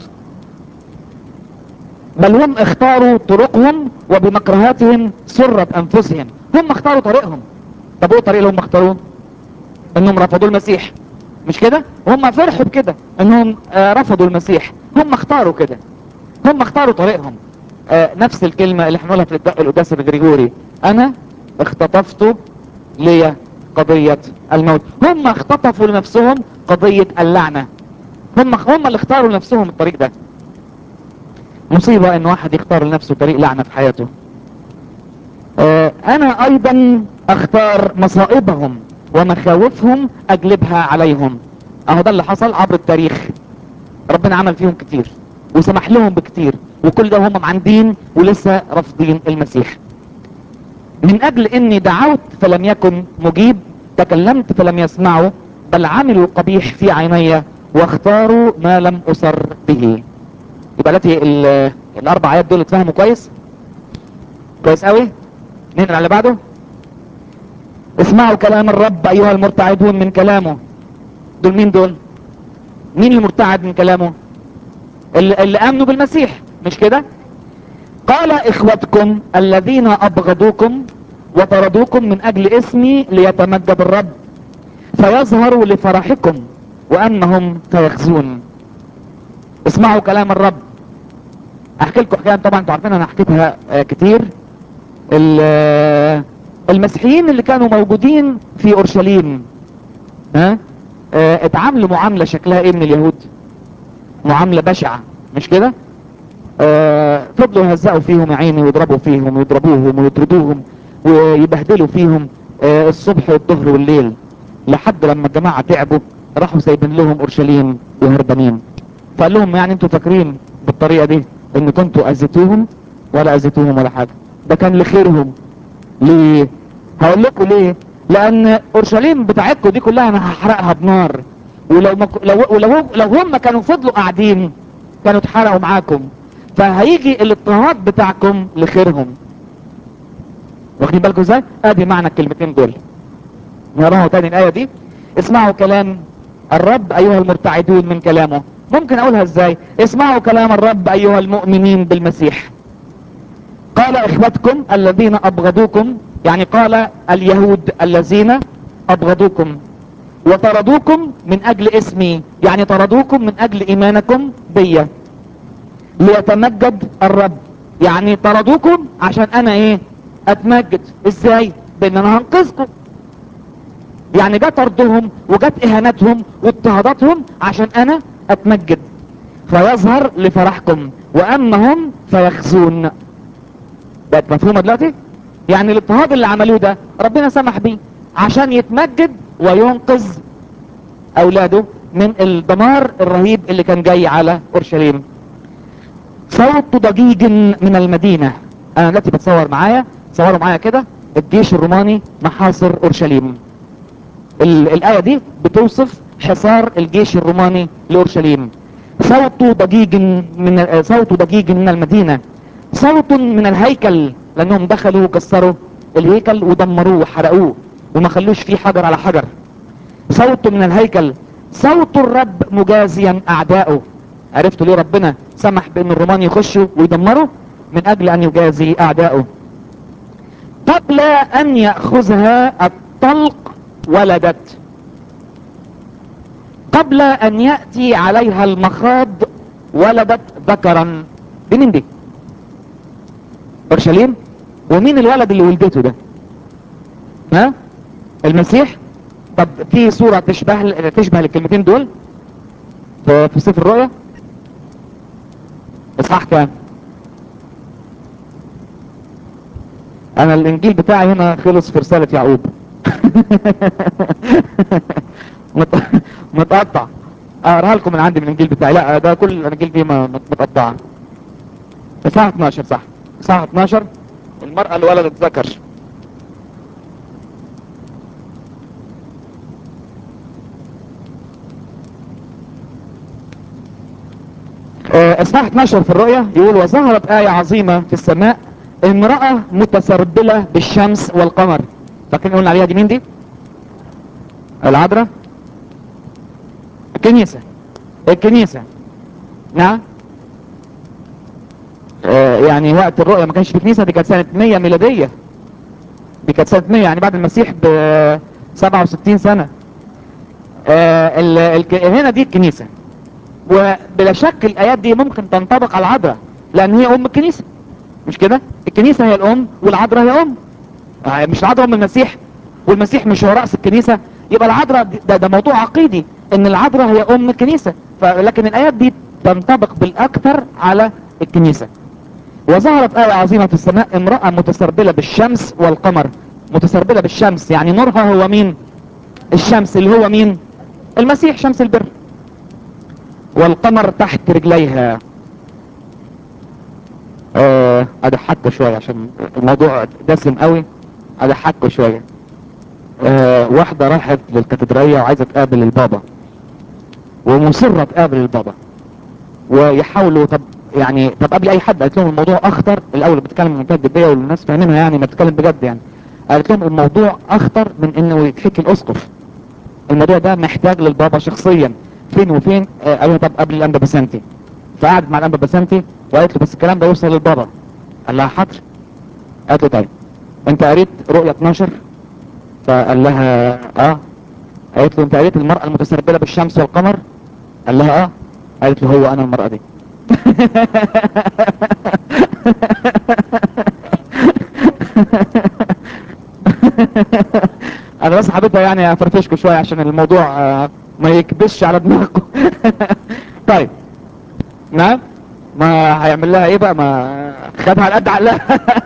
بل هم اختاروا طرقهم وبمكرهاتهم سرت انفسهم هم اختاروا طريقهم طب ايه الطريق اللي هم اختاروه انهم رفضوا المسيح مش كده هم فرحوا بكده انهم آه رفضوا المسيح هم اختاروا كده هم اختاروا طريقهم آه نفس الكلمة اللي احنا نقولها في الد- القداس الغريغوري انا اختطفت لي قضية الموت هم اختطفوا لنفسهم قضية اللعنة هم هم اللي اختاروا لنفسهم الطريق ده مصيبة ان واحد يختار لنفسه طريق لعنة في حياته آه انا ايضا اختار مصائبهم ومخاوفهم اجلبها عليهم اهو ده اللي حصل عبر التاريخ ربنا عمل فيهم كتير وسمح لهم بكتير وكل ده هم معندين ولسه رافضين المسيح من اجل اني دعوت فلم يكن مجيب تكلمت فلم يسمعوا بل عملوا قبيح في عيني واختاروا ما لم اصر به يبقى دلوقتي ال- الاربع ايات دول اتفهموا كويس كويس قوي ننقل على اللي بعده اسمعوا كلام الرب ايها المرتعدون من كلامه دول مين دول مين المرتعد من كلامه اللي, اللي امنوا بالمسيح مش كده قال اخوتكم الذين ابغضوكم وطردوكم من اجل اسمي ليتمجد الرب فيظهروا لفرحكم وانهم فيخزون اسمعوا كلام الرب احكي لكم حكايه طبعا انتوا عارفين انا حكيتها آه، كتير ال- آه، المسيحيين اللي كانوا موجودين في اورشليم ها آه، اتعاملوا معامله شكلها ايه من اليهود معامله بشعه مش كده آه، فضلوا يهزقوا فيهم يا عيني ويضربوا فيهم ويضربوهم ويطردوهم ويبهدلوا فيهم آه، الصبح والظهر والليل لحد لما الجماعة تعبوا راحوا سايبين لهم اورشليم وهربانين فقال لهم يعني انتوا فاكرين بالطريقة دي ان كنتوا اذيتوهم ولا اذيتوهم ولا حاجة ده كان لخيرهم ليه هقول لكم ليه لان اورشليم بتاعتكم دي كلها انا هحرقها بنار ولو ما ك- لو لو لو هم كانوا فضلوا قاعدين كانوا اتحرقوا معاكم فهيجي الاضطهاد بتاعكم لخيرهم واخدين بالكم ازاي ادي معنى الكلمتين دول نقراها تاني الايه دي اسمعوا كلام الرب ايها المرتعدون من كلامه ممكن اقولها ازاي اسمعوا كلام الرب ايها المؤمنين بالمسيح قال اخوتكم الذين ابغضوكم يعني قال اليهود الذين ابغضوكم وطردوكم من اجل اسمي يعني طردوكم من اجل ايمانكم بيا ليتمجد الرب يعني طردوكم عشان انا ايه اتمجد ازاي بان انا هنقذكم يعني جت طردهم وجت اهانتهم واضطهاداتهم عشان انا اتمجد فيظهر لفرحكم واما هم فيخزون بقت مفهومه دلوقتي يعني الاضطهاد اللي عملوه ده ربنا سمح بيه عشان يتمجد وينقذ اولاده من الدمار الرهيب اللي كان جاي على اورشليم صوت ضجيج من المدينة انا دلوقتي بتصور معايا صوروا معايا كده الجيش الروماني محاصر اورشليم ال- الاية دي بتوصف حصار الجيش الروماني لاورشليم صوت ضجيج من صوت ضجيج من المدينة صوت من الهيكل لانهم دخلوا وكسروا الهيكل ودمروه وحرقوه وما خلوش فيه حجر على حجر صوت من الهيكل صوت الرب مجازيا اعدائه عرفتوا ليه ربنا سمح بان الرومان يخشوا ويدمروا من اجل ان يجازي اعدائه قبل ان يأخذها الطلق ولدت قبل ان يأتي عليها المخاض ولدت ذكرا دي مين دي اورشليم ومين الولد اللي ولدته ده ها المسيح طب في صورة تشبه تشبه الكلمتين دول في في سفر الرؤيا اصحاح كام انا الانجيل بتاعي هنا خلص في رسالة يعقوب مت- متقطع اقراها لكم من عندي من الانجيل بتاعي لا ده كل الانجيل دي م- مت- متقطعه اصحاح 12 صح اصحاح 12 المرأة اللي ولدت ذكر آه، اصحاح 12 في الرؤيا يقول وظهرت آية عظيمة في السماء امرأة متسربلة بالشمس والقمر فاكرين قلنا عليها دي مين دي العذراء الكنيسة الكنيسة نعم آه، يعني وقت الرؤيا ما كانش في كنيسة دي كانت سنة 100 ميلادية دي كانت سنة 100 يعني بعد المسيح ب 67 سنة آه، ال- الك- هنا دي الكنيسة وبلا شك الايات دي ممكن تنطبق على العذراء لان هي ام الكنيسه مش كده الكنيسه هي الام والعذراء هي ام آه، مش العذراء ام المسيح والمسيح مش هو راس الكنيسه يبقى العذراء دي- ده, ده موضوع عقيدي ان العذراء هي ام الكنيسه لكن الايات دي تنطبق بالاكثر على الكنيسه وظهرت آية عظيمة في السماء امرأة متسربلة بالشمس والقمر متسربلة بالشمس يعني نورها هو مين الشمس اللي هو مين المسيح شمس البر والقمر تحت رجليها آه، اضحكوا شوية عشان الموضوع دسم قوي اضحكوا شوية آه، واحدة راحت للكاتدرائية وعايزة تقابل البابا ومصرة تقابل البابا ويحاولوا طب يعني طب قبل اي حد قالت لهم الموضوع اخطر الاول بتتكلم من منتهى الجديه والناس فاهمينها يعني ما بتتكلم بجد يعني قالت لهم الموضوع اخطر من انه يتحكي الاسقف الموضوع ده محتاج للبابا شخصيا فين وفين آه، قالوا طب قبل الانبا بسنتي فقعدت مع الانبا بسنتي وقالت له بس الكلام ده يوصل للبابا قال لها حاضر قالت له طيب انت قريت رؤية 12 فقال لها اه قالت له انت قريت المرأة المتسربلة بالشمس والقمر قال لها اه قالت له هو انا المرأة دي انا بس حبيتها يعني افرفشكوا شوية عشان الموضوع آه، ما يكبسش على دماغكم طيب نعم ما هيعمل لها ايه بقى ما خدها على قد عقلها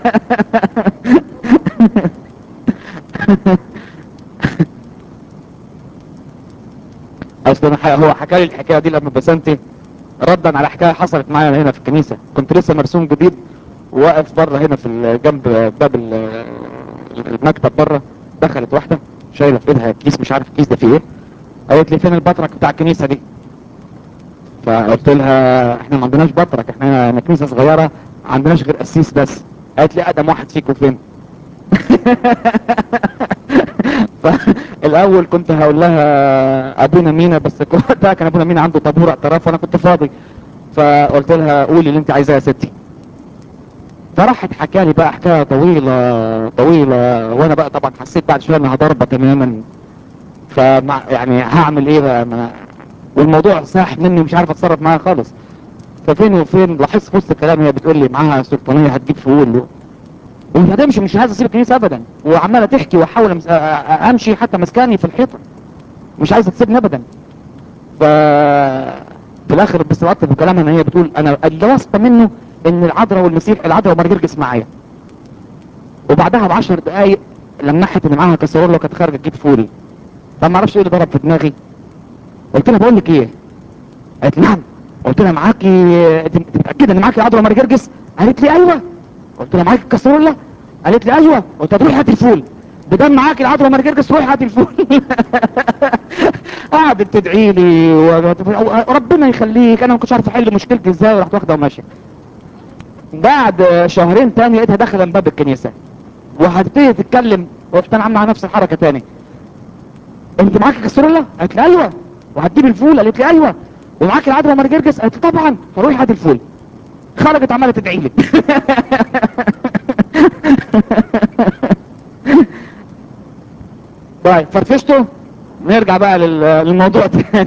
اصل انا ح- هو حكى لي الحكايه دي لما بسنتي ردا على حكايه حصلت معايا هنا في الكنيسه كنت لسه مرسوم جديد واقف بره هنا في ال- جنب باب ال- المكتب بره دخلت واحده شايله في ايدها كيس مش عارف الكيس ده فيه ايه قالت لي فين البطرك بتاع الكنيسه دي فقلت لها احنا ما عندناش بطرك احنا أنا كنيسه صغيره ما عندناش غير قسيس بس قالت لي اقدم واحد فيكم فين فالاول كنت هقول لها ابونا مينا بس وقتها كان ابونا مينا عنده طابور اعتراف وانا كنت فاضي فقلت لها قولي اللي انت عايزاه يا ستي فراحت حكى لي بقى حكايه طويله طويله وانا بقى طبعا حسيت بعد شويه انها ضربه تماما فمع يعني هعمل ايه بقى ما والموضوع ساح مني مش عارف اتصرف معاها خالص ففين وفين لاحظت في وسط الكلام هي بتقول لي معاها سلطانيه هتجيب فول ومش هتمشي مش عايز اسيب الكنيسه ابدا وعماله تحكي واحاول أمس- أ- أ- امشي حتى مسكاني في الحيطه مش عايزه تسيبني ابدا ف في الاخر باستوعبت في كلامها ان هي بتقول انا اللي واثقه منه ان العذراء والمسيح العذراء ومرجرجس معايا وبعدها بعشر دقايق لمحت ان معاها كسرولة وكانت خارجه تجيب فول فما اعرفش ايه اللي ضرب في دماغي قلت لها بقول لك ايه قالت لي نعم قلت لها معاكي انت أنت متاكده ان معاكي عذراء ومرجرجس قالت لي ايوه قلت لها معاكي كسرولة قالت لي ايوه قلت لها روحي هاتي الفول بدل معاكي العذراء ومرجرجس روحي هاتي الفول قعدت تدعي لي و- وربنا يخليك انا ما كنتش عارف احل مشكلتي ازاي ورحت واخده وماشيه بعد شهرين تاني لقيتها داخله من باب الكنيسه وهتبتدي تتكلم رحت انا عامله نفس الحركه تاني انت معاكي كسرولة قالت لي ايوه وهتجيب الفول قالت لي ايوه ومعاكي العذراء مرجرجس قالت لي طبعا فروحي هات الفول خرجت عماله تدعي لي طيب فرفشتوا نرجع بقى لل- للموضوع تاني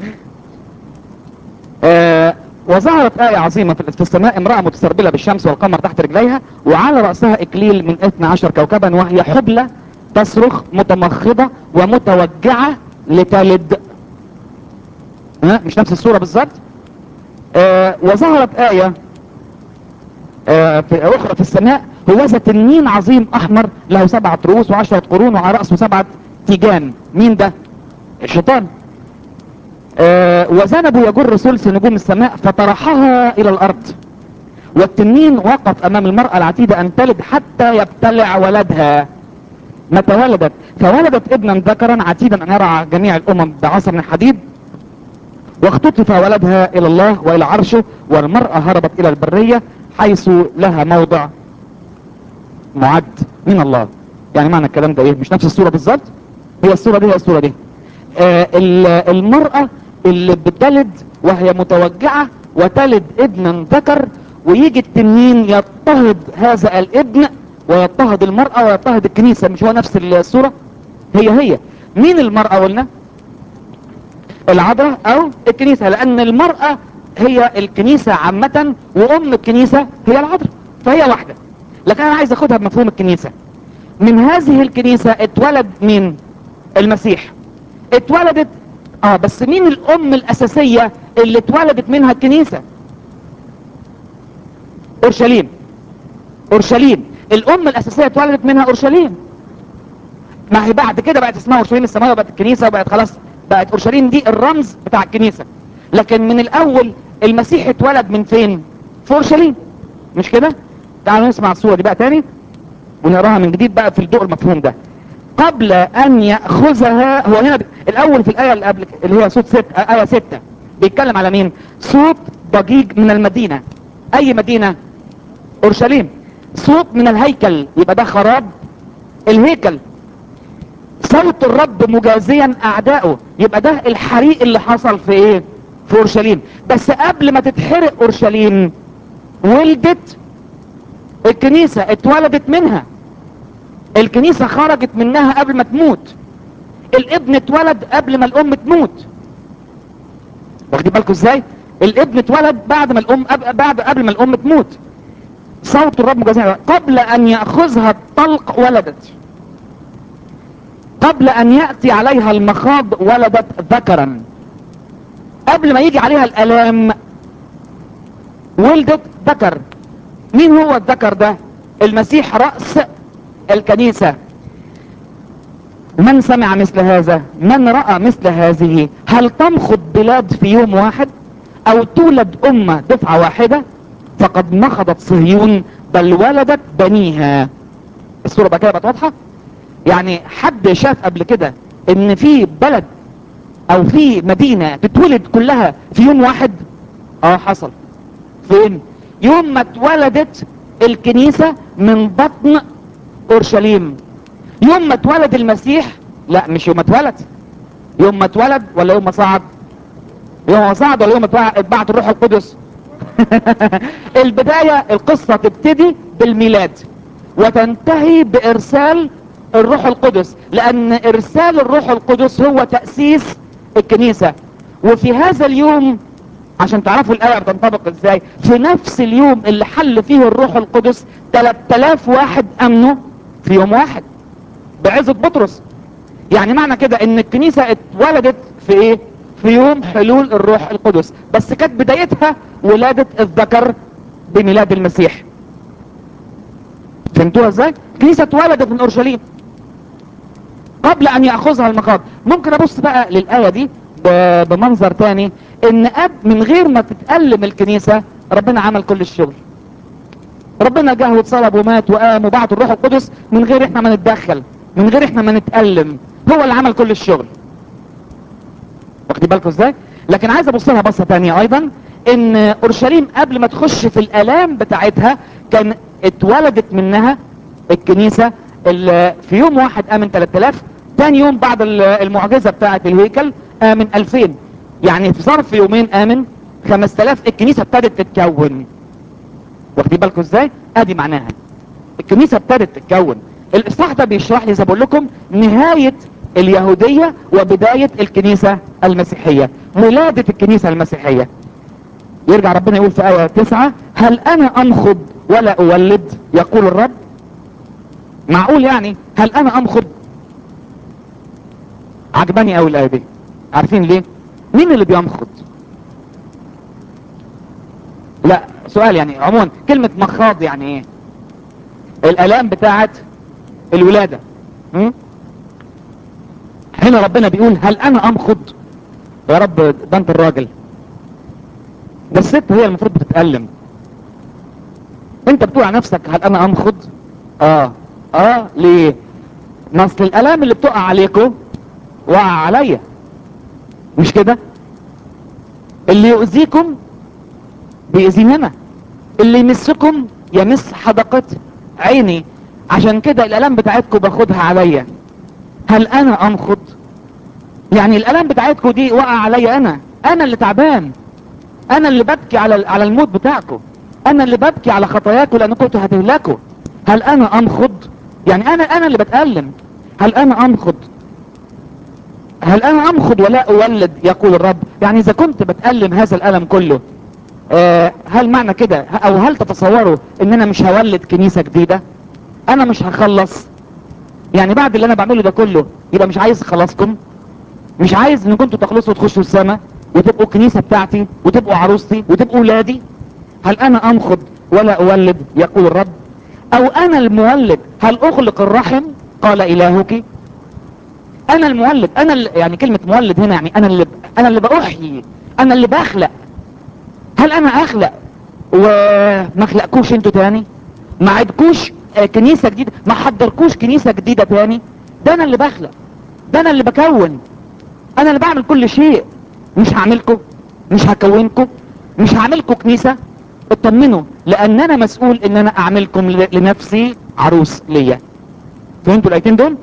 آه، وظهرت آية عظيمة في في السماء امرأة متسربلة بالشمس والقمر تحت رجليها وعلى رأسها إكليل من 12 كوكبا وهي حبلى تصرخ متمخضة ومتوجعة لتلد ها مش نفس الصورة بالظبط آه، وظهرت آية آه، في أخرى في السماء هوذا تنين عظيم أحمر له سبعة رؤوس وعشرة قرون وعلى رأسه سبعة تيجان مين ده؟ الشيطان آه، وذنبوا يجر ثلث نجوم السماء فطرحها الى الارض والتنين وقف امام المرأة العتيدة ان تلد حتى يبتلع ولدها متى ولدت فولدت ابنا ذكرا عتيدا ان يرعى جميع الامم بعصر من حديد واختطف ولدها الى الله والى عرشه والمرأة هربت الى البرية حيث لها موضع معد من الله يعني معنى الكلام ده ايه مش نفس الصورة بالظبط هي الصورة دي هي الصورة دي آه، ال- المرأة اللي بتلد وهي متوجعة وتلد ابنا ذكر ويجي التنين يضطهد هذا الابن ويضطهد المرأة ويضطهد الكنيسة مش هو نفس الصورة هي هي مين المرأة قلنا العذراء او الكنيسة لان المرأة هي الكنيسة عامة وام الكنيسة هي العذراء فهي واحدة لكن انا عايز اخدها بمفهوم الكنيسة من هذه الكنيسة اتولد مين المسيح اتولدت اه بس مين الام الاساسية اللي اتولدت منها الكنيسة اورشليم اورشليم الام الاساسية اتولدت منها اورشليم ما هي بعد كده بقت اسمها اورشليم السماوية وبقت الكنيسة وبقت خلاص بقت اورشليم دي الرمز بتاع الكنيسة لكن من الاول المسيح اتولد من فين في اورشليم مش كده تعالوا نسمع الصورة دي بقى تاني ونقراها من جديد بقى في الضوء المفهوم ده قبل ان يأخذها هو هنا ب... الاول في الاية اللي قبل ك- اللي هي صوت ست اية ستة بيتكلم على مين صوت ضجيج من المدينة اي مدينة اورشليم صوت من الهيكل يبقى ده خراب الهيكل صوت الرب مجازيا اعدائه يبقى ده الحريق اللي حصل في ايه في اورشليم بس قبل ما تتحرق اورشليم ولدت الكنيسة اتولدت منها الكنيسة خرجت منها قبل ما تموت الابن اتولد قبل ما الام تموت واخدين بالكم ازاي الابن اتولد بعد ما الام أب- بعد قبل ما الام تموت صوت الرب مجازيا قبل ان ياخذها الطلق ولدت قبل ان ياتي عليها المخاض ولدت ذكرا قبل ما يجي عليها الالام ولدت ذكر مين هو الذكر ده المسيح رأس الكنيسة من سمع مثل هذا من رأى مثل هذه هل تمخض بلاد في يوم واحد او تولد امة دفعة واحدة فقد نخضت صهيون بل ولدت بنيها الصورة بقى كده بقت واضحة يعني حد شاف قبل كده ان في بلد او في مدينة تتولد كلها في يوم واحد اه حصل فين يوم ما اتولدت الكنيسة من بطن اورشليم يوم ما اتولد المسيح لا مش يوم ما اتولد يوم ما اتولد ولا يوم ما صعد يوم ما صعد ولا يوم ما اتوع- اتبعت الروح القدس البداية القصة تبتدي بالميلاد وتنتهي بارسال الروح القدس لان ارسال الروح القدس هو تأسيس الكنيسة وفي هذا اليوم عشان تعرفوا الآية بتنطبق ازاي في نفس اليوم اللي حل فيه الروح القدس 3000 واحد امنوا في يوم واحد بعزة بطرس يعني معنى كده ان الكنيسة اتولدت في ايه في يوم حلول الروح القدس بس كانت بدايتها ولادة الذكر بميلاد المسيح فهمتوها ازاي الكنيسة اتولدت من اورشليم قبل ان يأخذها المخاض ممكن ابص بقى للآية دي ب- بمنظر تاني ان اب من غير ما تتألم الكنيسة ربنا عمل كل الشغل ربنا جه واتصلب ومات وقام وبعت الروح القدس من غير احنا ما نتدخل من غير احنا ما نتألم هو اللي عمل كل الشغل واخدين بالكم ازاي لكن عايز ابص لها بصه تانية ايضا ان اورشليم قبل ما تخش في الالام بتاعتها كان اتولدت منها الكنيسه اللي في يوم واحد امن 3000 تاني يوم بعد ال- المعجزه بتاعه الهيكل امن 2000 يعني في ظرف يومين امن 5000 الكنيسه ابتدت تتكون واخدين بالكم ازاي ادي معناها الكنيسه ابتدت تتكون الاصحاح ده بيشرح لي زي ما بقول لكم نهايه اليهوديه وبدايه الكنيسه المسيحيه ولاده الكنيسه المسيحيه يرجع ربنا يقول في ايه تسعة هل انا انخض ولا اولد يقول الرب معقول يعني هل انا انخض عجباني قوي الايه دي عارفين ليه مين اللي بينخض لا سؤال يعني عموما كلمة مخاض يعني ايه الالام بتاعت الولادة م? هنا ربنا بيقول هل انا انخض يا رب ده انت الراجل ده الست هي المفروض بتتألم انت بتقول على نفسك هل انا انخض اه اه ليه ما اصل الالام اللي بتقع عليكم وقع عليا مش كده اللي يؤذيكم بيأذيني انا اللي يمسكم يمس حدقة عيني عشان كده الالام بتاعتكم باخدها عليا هل انا انخض يعني الالام بتاعتكم دي وقع عليا انا انا اللي تعبان انا اللي ببكي على على الموت بتاعكم انا اللي ببكي على خطاياكم لان كنتوا هتهلكوا هل انا انخض يعني انا انا اللي بتألم هل انا انخض هل انا انخض ولا اولد يقول الرب يعني اذا كنت بتألم هذا الالم كله آه هل معنى كده او هل تتصوروا ان انا مش هولد كنيسة جديدة انا مش هخلص يعني بعد اللي انا بعمله ده كله يبقى مش عايز خلاصكم مش عايز ان كنتوا تخلصوا وتخشوا السماء وتبقوا الكنيسة بتاعتي وتبقوا عروستي وتبقوا ولادي هل انا انخض ولا اولد يقول الرب او انا المولد هل اخلق الرحم قال الهك انا المولد انا اللي يعني كلمة مولد هنا يعني انا اللي انا اللي باحيي انا اللي بخلق هل انا اخلق وما خلقكوش انتوا تاني ما عدكوش آه، كنيسة جديدة ما حضركوش كنيسة جديدة تاني ده انا اللي بخلق ده انا اللي بكون انا اللي بعمل كل شيء مش هعملكم مش هكونكم مش هعملكم كنيسة اطمنوا لان انا مسؤول ان انا اعملكم ل- لنفسي عروس ليا فهمتوا الايتين دول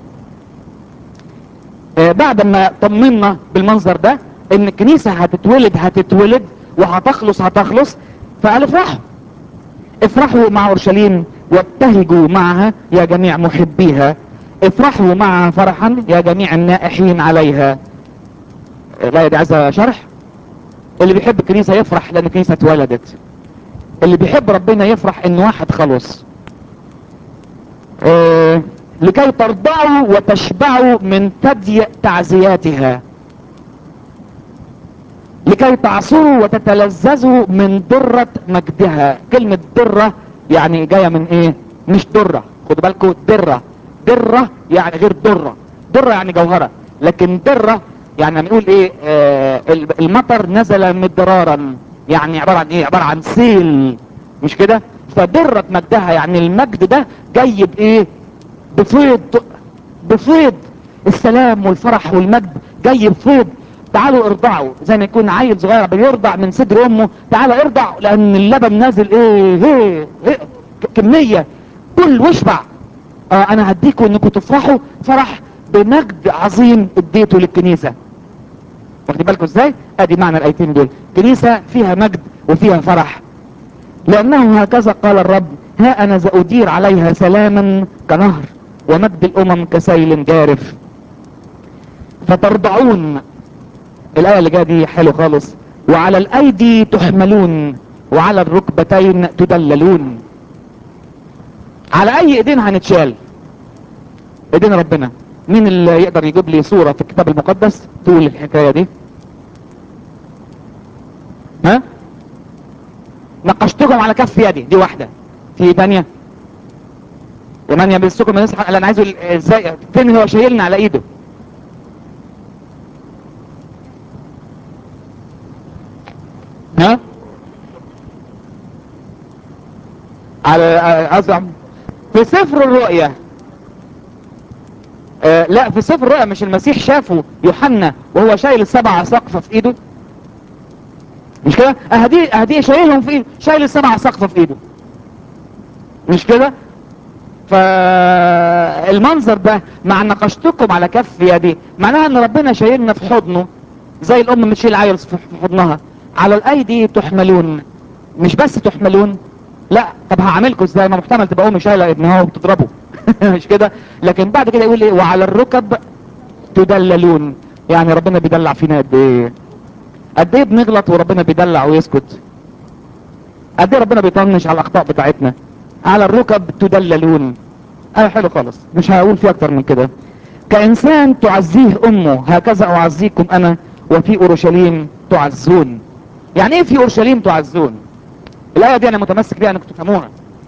آه بعد ما طمنا بالمنظر ده ان الكنيسة هتتولد هتتولد وهتخلص هتخلص فقال افرحوا افرحوا مع اورشليم وابتهجوا معها يا جميع محبيها افرحوا معها فرحا يا جميع النائحين عليها لا دي عايزه شرح اللي بيحب الكنيسة يفرح لان الكنيسة اتولدت اللي بيحب ربنا يفرح ان واحد خلص آه لكي ترضعوا وتشبعوا من ثدي تعزياتها لكي تعصروا وتتلذذوا من درة مجدها كلمة درة يعني جاية من ايه مش درة خدوا بالكم درة درة يعني غير درة درة يعني جوهرة لكن درة يعني لما نقول ايه آه المطر نزل مدرارا يعني عبارة عن ايه عبارة عن سيل مش كده فدرة مجدها يعني المجد ده جاي بايه بفيض بفيض السلام والفرح والمجد جاي بفيض تعالوا ارضعوا زي ما يكون عيل صغير بيرضع من صدر امه تعالى ارضع لان اللبن نازل ايه ايه, إيه كمية كل واشبع اه انا هديكم انكم تفرحوا فرح بمجد عظيم اديته للكنيسة واخدين بالكم ازاي ادي معنى الايتين دول كنيسة فيها مجد وفيها فرح لانه هكذا قال الرب ها انا سأدير عليها سلاما كنهر ومجد الامم كسيل جارف فترضعون الايه اللي جايه دي حلو خالص وعلى الايدي تحملون وعلى الركبتين تدللون على اي ايدين هنتشال ايدين ربنا مين اللي يقدر يجيب لي صورة في الكتاب المقدس تقول الحكاية دي ها نقشتكم على كف يدي دي واحدة في تانية ومن يمسكم من يسحق انا عايزه ازاي فين هو شايلنا على ايده ها على قصدي في سفر الرؤيا آه لا في سفر الرؤيا مش المسيح شافه يوحنا وهو شايل السبع سقفة في ايده مش كده اهدي اهدي شايلهم في ايده شايل السبع سقفة في ايده مش كده فالمنظر ده مع نقشتكم على كف يدي معناها ان ربنا شايلنا في حضنه زي الام بتشيل عيل في حضنها على الايدي تحملون مش بس تحملون لا طب هعملكم ازاي ما محتمل تبقى امي شايله ابنها وبتضربه مش كده لكن بعد كده يقول ايه وعلى الركب تدللون يعني ربنا بيدلع فينا قد ايه قد ايه بنغلط وربنا بيدلع ويسكت قد ايه ربنا بيطنش على الاخطاء بتاعتنا على الركب تدللون اه حلو خالص مش هقول فيه اكتر من كده كانسان تعزيه امه هكذا اعزيكم انا وفي اورشليم تعزون يعني ايه في اورشليم تعزون الايه دي انا متمسك بيها انكم تفهموها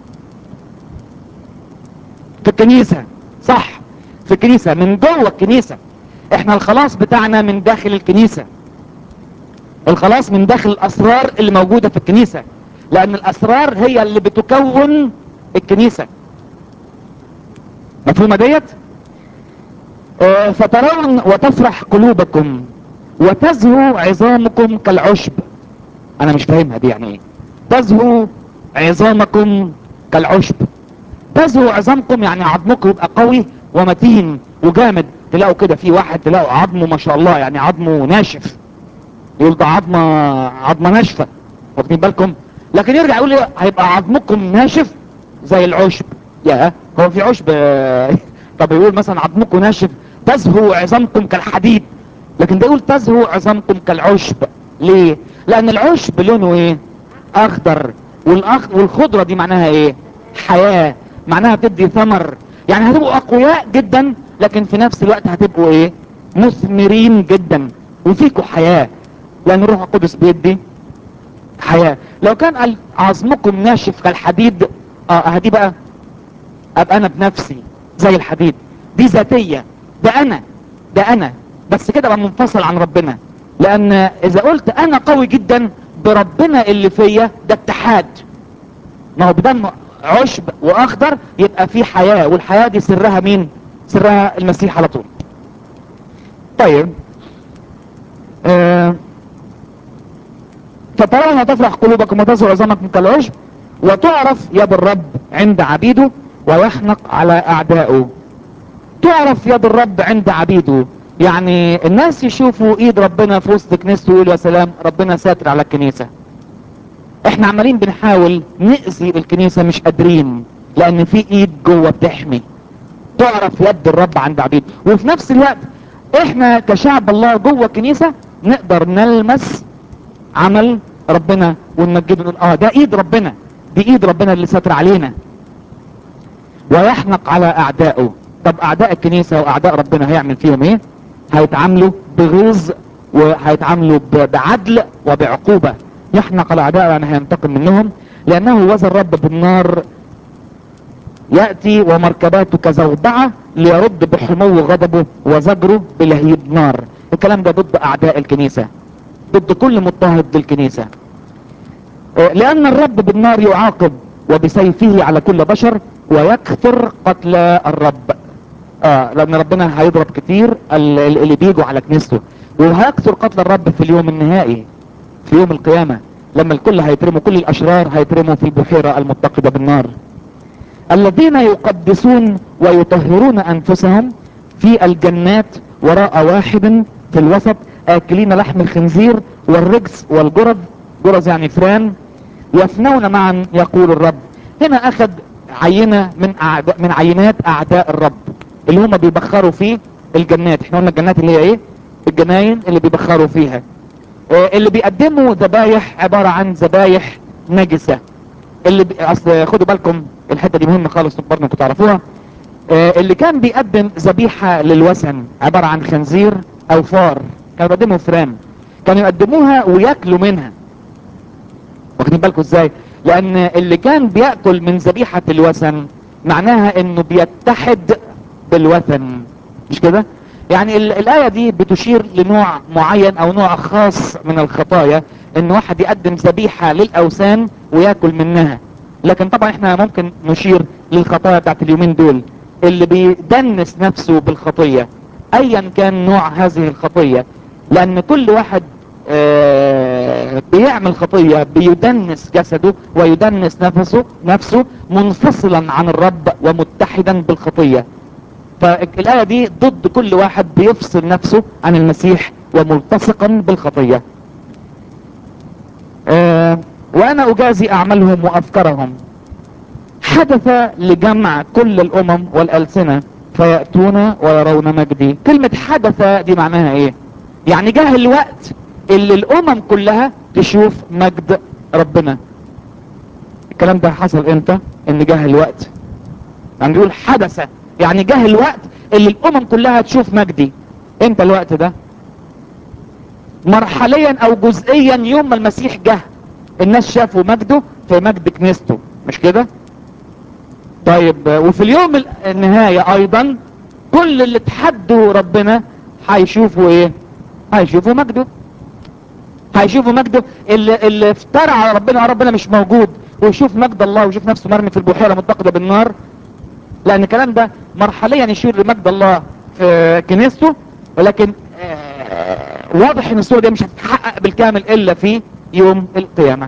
في الكنيسة صح في الكنيسة من جوه الكنيسة احنا الخلاص بتاعنا من داخل الكنيسة الخلاص من داخل الاسرار اللي موجودة في الكنيسة لان الاسرار هي اللي بتكون الكنيسة مفهومة ديت اه فترون وتفرح قلوبكم وتزهو عظامكم كالعشب انا مش فاهمها دي يعني ايه تزهو عظامكم كالعشب تزهو عظامكم يعني عظمكم يبقى قوي ومتين وجامد تلاقوا كده في واحد تلاقوا عظمه ما شاء الله يعني عظمه ناشف يقول ده عظمه عظمه ناشفه واخدين بالكم لكن يرجع يقول لي هيبقى عظمكم ناشف زي العشب يا هو في عشب طب يقول مثلا عظمكم ناشف تزهو عظامكم كالحديد لكن ده يقول تزهو عظامكم كالعشب ليه لان العشب لونه ايه اخضر والأخ... والخضرة دي معناها ايه حياة معناها بتدي ثمر يعني هتبقوا اقوياء جدا لكن في نفس الوقت هتبقوا ايه مثمرين جدا وفيكوا حياة لان الروح القدس بيدي حياة لو كان عظمكم ناشف كالحديد اه هدي بقى ابقى انا بنفسي زي الحديد دي ذاتية ده انا ده انا بس كده ابقى منفصل عن ربنا لان اذا قلت انا قوي جدا بربنا اللي فيا ده اتحاد ما هو بدم عشب واخضر يبقى في حياة والحياة دي سرها مين سرها المسيح على طول طيب آه فترون تفرح قلوبكم وتزهو عظامكم كالعشب وتعرف يد الرب عند عبيده ويحنق على اعدائه تعرف يد الرب عند عبيده يعني الناس يشوفوا ايد ربنا في وسط كنيسته ويقولوا يا سلام ربنا ساتر على الكنيسة احنا عمالين بنحاول نأذي الكنيسة مش قادرين لان في ايد جوه بتحمي تعرف يد الرب عند عبيد وفي نفس الوقت احنا كشعب الله جوه الكنيسة نقدر نلمس عمل ربنا ونمجده نقول اه ده ايد ربنا دي ايد ربنا اللي ساتر علينا ويحنق على اعدائه طب اعداء الكنيسة واعداء ربنا هيعمل فيهم ايه هيتعاملوا بغيظ وهيتعاملوا بعدل وبعقوبة يحنق على اعدائه يعني هينتقم منهم لانه وزن الرب بالنار يأتي ومركباته كزوبعة ليرد بحمو غضبه وزجره بلهيب نار الكلام ده ضد اعداء الكنيسة ضد كل مضطهد للكنيسة لان الرب بالنار يعاقب وبسيفه على كل بشر ويكثر قتل الرب اه لان ربنا هيضرب كتير اللي بيجوا على كنيسته وهيكثر قتل الرب في اليوم النهائي في يوم القيامة لما الكل هيترموا كل الاشرار هيترموا في البحيرة المتقدة بالنار الذين يقدسون ويطهرون انفسهم في الجنات وراء واحد في الوسط اكلين لحم الخنزير والرجس والجرد جرز يعني فران يفنون معا يقول الرب هنا اخذ عينة من أعداء من عينات اعداء الرب اللي هم بيبخروا فيه الجنات احنا قلنا الجنات اللي هي ايه الجناين اللي بيبخروا فيها آه، اللي بيقدموا ذبايح عبارة عن ذبايح نجسة اللي بي... اصل خدوا بالكم الحتة دي مهمة خالص برضه انتوا تعرفوها آه، اللي كان بيقدم ذبيحة للوثن عبارة عن خنزير او فار كانوا بيقدموا فران كانوا يقدموها وياكلوا منها واخدين بالكم ازاي لان اللي كان بياكل من ذبيحة الوثن معناها انه بيتحد بالوثن مش كده يعني ال- الآية دي بتشير لنوع معين او نوع خاص من الخطايا ان واحد يقدم ذبيحة للاوثان وياكل منها لكن طبعا احنا ممكن نشير للخطايا بتاعت اليومين دول اللي بيدنس نفسه بالخطية ايا كان نوع هذه الخطية لان كل واحد آه، بيعمل خطية بيدنس جسده ويدنس نفسه نفسه منفصلا عن الرب ومتحدا بالخطية فالآية دي ضد كل واحد بيفصل نفسه عن المسيح وملتصقا بالخطية آه، وأنا أجازي أعمالهم وأفكارهم حدث لجمع كل الأمم والألسنة فيأتون ويرون مجدي كلمة حدث دي معناها إيه يعني جه الوقت اللي الأمم كلها تشوف مجد ربنا الكلام ده حصل امتى ان جه الوقت يعني بيقول حدث يعني جه الوقت اللي الامم كلها تشوف مجدي امتى الوقت ده مرحليا او جزئيا يوم ما المسيح جه الناس شافوا مجده في مجد كنيسته مش كده طيب وفي اليوم ال- النهاية ايضا كل اللي تحدوا ربنا هيشوفوا ايه هيشوفوا مجده هيشوفوا مجده اللي, اللي افترى على ربنا ربنا مش موجود ويشوف مجد الله ويشوف نفسه مرمي في البحيرة متقدة بالنار لان الكلام ده مرحليا يشير لمجد الله في كنيسته ولكن آه، واضح ان الصورة دي مش هتتحقق بالكامل الا في يوم القيامة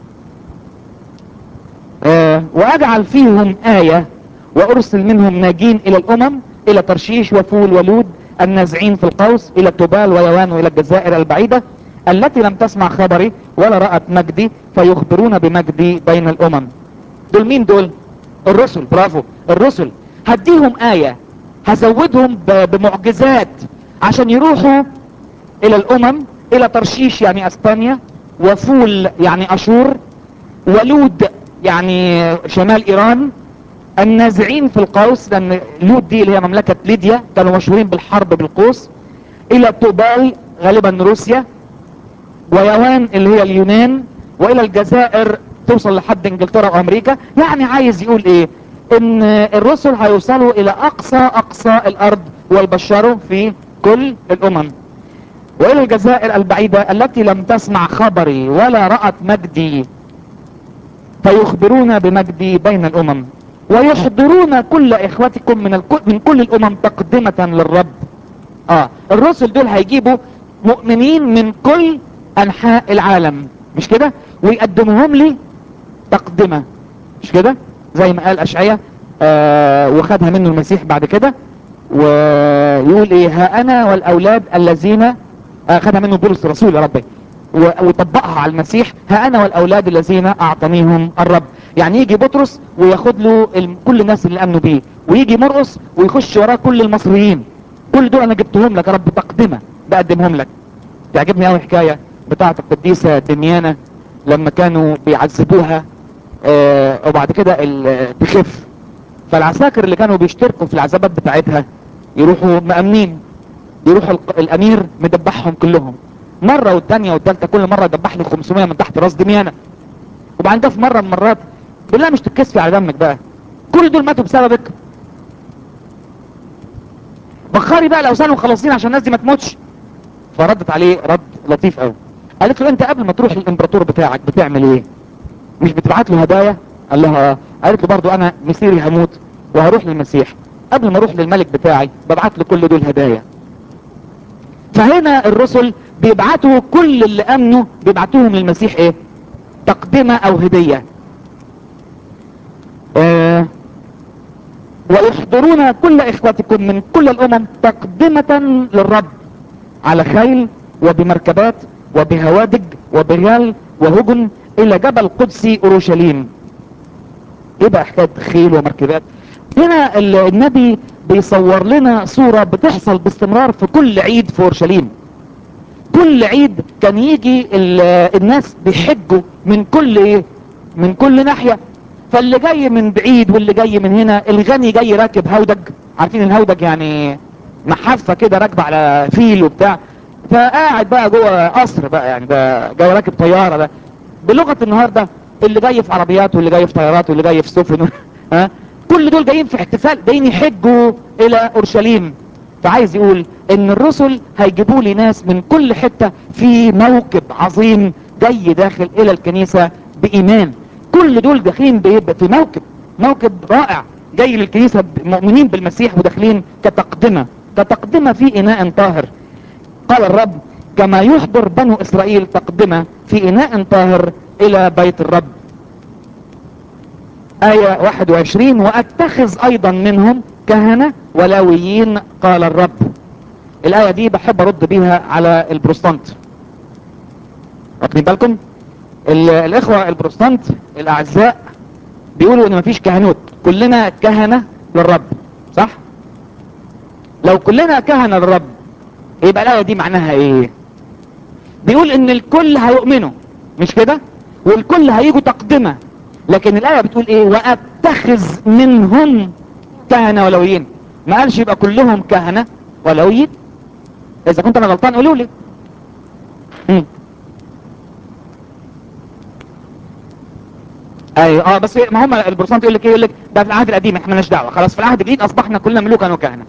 آه، واجعل فيهم آية وارسل منهم ناجين الى الامم الى ترشيش وفول ولود النازعين في القوس الى تبال ويوان والى الجزائر البعيدة التي لم تسمع خبري ولا رأت مجدي فيخبرون بمجدي بين الامم دول مين دول الرسل برافو الرسل هديهم آية هزودهم ب- بمعجزات عشان يروحوا الى الامم الى ترشيش يعني اسبانيا وفول يعني اشور ولود يعني شمال ايران النازعين في القوس لان لود دي اللي هي مملكة ليديا كانوا مشهورين بالحرب بالقوس الى توبال غالبا روسيا ويوان اللي هي اليونان والى الجزائر توصل لحد انجلترا وامريكا يعني عايز يقول ايه ان الرسل هيوصلوا الى اقصى اقصى الارض ويبشروا في كل الامم والى الجزائر البعيدة التي لم تسمع خبري ولا رأت مجدي فيخبرون بمجدي بين الامم ويحضرون كل اخوتكم من الكل من كل الامم تقدمة للرب اه الرسل دول هيجيبوا مؤمنين من كل انحاء العالم مش كده ويقدموهم لي تقدمة مش كده زي ما قال اشعياء آه وخدها منه المسيح بعد كده ويقول ايه ها انا والاولاد الذين آه خدها منه بولس الرسول يا ربي و- وطبقها على المسيح ها انا والاولاد الذين اعطانيهم الرب يعني يجي بطرس وياخد له ال- كل الناس اللي امنوا بيه ويجي مرقس ويخش وراه كل المصريين كل دول انا جبتهم لك يا رب تقدمه بقدمهم لك تعجبني قوي حكايه بتاعه القديسه دميانه لما كانوا بيعذبوها آه وبعد كده ال- تخف فالعساكر اللي كانوا بيشتركوا في العذابات بتاعتها يروحوا مأمنين يروح الق- الامير مدبحهم كلهم مرة والتانية والتالتة كل مرة دبح لي 500 من تحت راس دميانة وبعدين ده في مرة من المرات بالله مش تتكسفي على دمك بقى كل دول ماتوا بسببك بخاري بقى الاوثان وخلاصين عشان الناس دي ما تموتش فردت عليه رد لطيف قوي قالت له انت قبل ما تروح للامبراطور بتاعك بتعمل ايه مش بتبعت له هدايا قال لها اه قالت له برضو انا مسيري هموت وهروح للمسيح قبل ما اروح للملك بتاعي ببعت له كل دول هدايا فهنا الرسل بيبعتوا كل اللي امنوا بيبعتوهم للمسيح ايه تقدمة او هدية آه ويحضرون كل اخوتكم من كل الامم تقدمة للرب على خيل وبمركبات وبهوادج وبغال وهجن الى جبل قدسي اورشليم ايه بقى حكاية خيل ومركبات هنا ال- النبي بيصور لنا صورة بتحصل باستمرار في كل عيد في اورشليم كل عيد كان يجي ال- الناس بيحجوا من كل ايه من كل ناحية فاللي جاي من بعيد واللي جاي من هنا الغني جاي راكب هودج عارفين الهودج يعني محفة كده راكبة على فيل وبتاع فقاعد بقى جوه قصر بقى يعني ده جاي راكب طيارة ده بلغة النهاردة اللي جاي في عربيات واللي جاي في طيارات واللي جاي في سفن ها كل دول جايين في احتفال جايين يحجوا الى اورشليم فعايز يقول ان الرسل هيجيبوا لي ناس من كل حتة في موكب عظيم جاي داخل الى الكنيسة بايمان كل دول داخلين بيبقى في موكب موكب رائع جاي للكنيسة ب- مؤمنين بالمسيح وداخلين كتقدمة كتقدمة في اناء طاهر قال الرب كما يحضر بنو اسرائيل تقدمة في اناء طاهر الى بيت الرب آية 21 وأتخذ أيضا منهم كهنة ولاويين قال الرب الآية دي بحب أرد بيها على البروستانت واخدين بالكم ال- الإخوة البروستانت الأعزاء بيقولوا إن مفيش كهنوت كلنا كهنة للرب صح؟ لو كلنا كهنة للرب يبقى الآية دي معناها إيه؟ بيقول إن الكل هيؤمنوا مش كده؟ والكل هيجوا تقدمة لكن الآية بتقول ايه واتخذ منهم كهنة ولويين ما قالش يبقى كلهم كهنة ولويين اذا كنت انا غلطان قولوا لي مم. ايوه اه بس ما هم البروتستانت يقول لك ايه يقول لك ده في العهد القديم احنا مالناش دعوه خلاص في العهد الجديد اصبحنا كلنا ملوكا وكهنه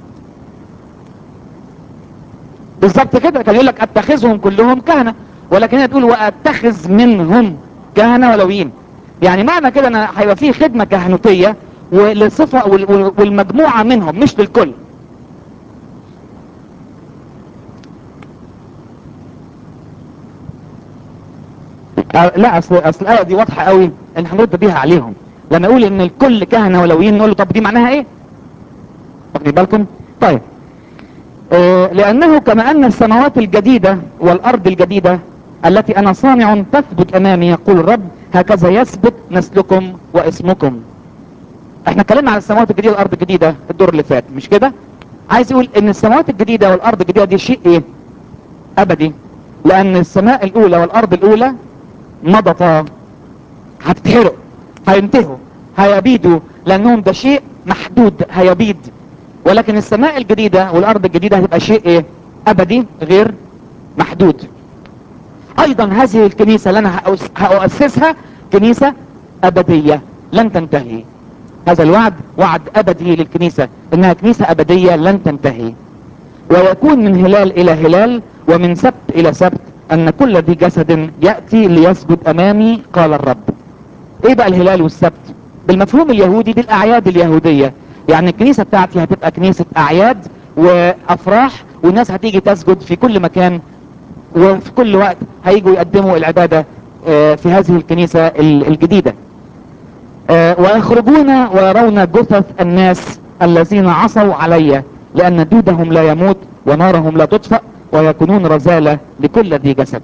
بالظبط كده كان يقول لك اتخذهم كلهم كهنه ولكن هي تقول واتخذ منهم كهنه ولويين يعني معنى كده ان هيبقى فيه خدمه كهنوتيه ولصفه وال- وال- والمجموعه منهم مش للكل آه، لا اصل اصل الايه دي واضحه قوي ان هنرد بيها عليهم لما اقول ان الكل كهنه ولويين نقول له طب دي معناها ايه واخدين بالكم طيب آه، لأنه كما أن السماوات الجديدة والأرض الجديدة التي أنا صانع تثبت أمامي يقول الرب هكذا يثبت نسلكم واسمكم احنا اتكلمنا عن السماوات الجديدة والأرض الجديدة الدور اللي فات مش كده عايز يقول ان السماوات الجديدة والأرض الجديدة دي شيء ايه أبدي لأن السماء الأولى والأرض الأولى مضتا هتتحرق هينتهوا هيبيدوا لأنهم ده شيء محدود هيبيد ولكن السماء الجديدة والأرض الجديدة هتبقى شيء ايه أبدي غير محدود أيضا هذه الكنيسة اللي أنا هأس- هأسسها كنيسة أبدية لن تنتهي هذا الوعد وعد أبدي للكنيسة إنها كنيسة أبدية لن تنتهي ويكون من هلال إلى هلال ومن سبت إلى سبت أن كل ذي جسد يأتي ليسجد أمامي قال الرب ايه بقى الهلال والسبت بالمفهوم اليهودي دي الاعياد اليهودية يعني الكنيسة بتاعتي هتبقى كنيسة اعياد وافراح والناس هتيجي تسجد في كل مكان وفي كل وقت هيجوا يقدموا العبادة آه، في هذه الكنيسة ال- الجديدة آه، ويخرجون ويرون جثث الناس الذين عصوا علي لأن دودهم لا يموت ونارهم لا تطفأ ويكونون رزالة لكل ذي جسد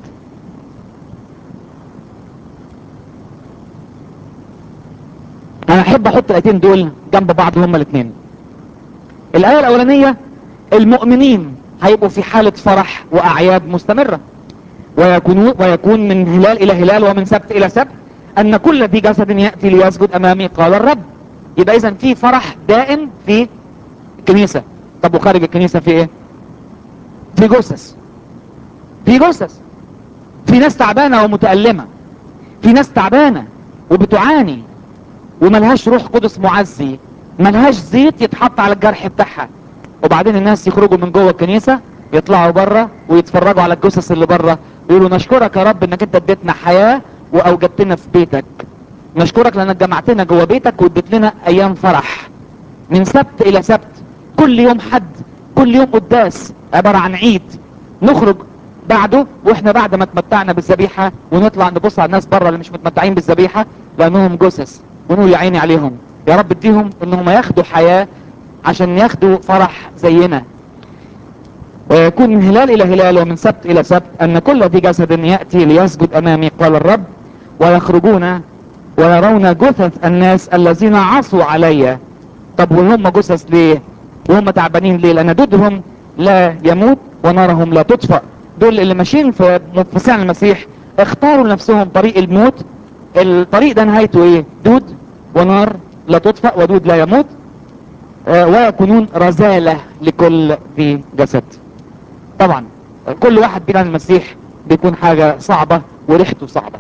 انا احب احط الايتين دول جنب بعض هما الاثنين الايه الاولانيه المؤمنين هيبقوا في حاله فرح واعياد مستمره ويكون ويكون من هلال الى هلال ومن سبت الى سبت ان كل ذي جسد ياتي ليسجد امامي قال الرب يبقى اذا في فرح دائم في الكنيسه طب وخارج الكنيسه في ايه في جثث في جثث في ناس تعبانه ومتالمه في ناس تعبانه وبتعاني وملهاش روح قدس معزي ملهاش زيت يتحط على الجرح بتاعها وبعدين الناس يخرجوا من جوه الكنيسة يطلعوا بره ويتفرجوا على الجثث اللي بره يقولوا نشكرك يا رب انك انت اديتنا حياة واوجدتنا في بيتك نشكرك لانك جمعتنا جوه بيتك واديت لنا ايام فرح من سبت الى سبت كل يوم حد كل يوم قداس عبارة عن عيد نخرج بعده واحنا بعد ما تمتعنا بالذبيحة ونطلع نبص على الناس بره اللي مش متمتعين بالذبيحة لانهم جثث ونقول يا عيني عليهم يا رب اديهم انهم ياخدوا حياة عشان ياخدوا فرح زينا ويكون من هلال الى هلال ومن سبت الى سبت ان كل ذي جسد يأتي ليسجد امامي قال الرب ويخرجون ويرون جثث الناس الذين عصوا علي طب وهم جثث ليه وهم تعبانين ليه لان دودهم لا يموت ونارهم لا تطفأ دول اللي ماشيين في في سنة المسيح اختاروا لنفسهم طريق الموت الطريق ده نهايته ايه دود ونار لا تطفأ ودود لا يموت آه ويكونون رزالة لكل ذي جسد طبعا كل واحد بين المسيح بيكون حاجة صعبة وريحته صعبة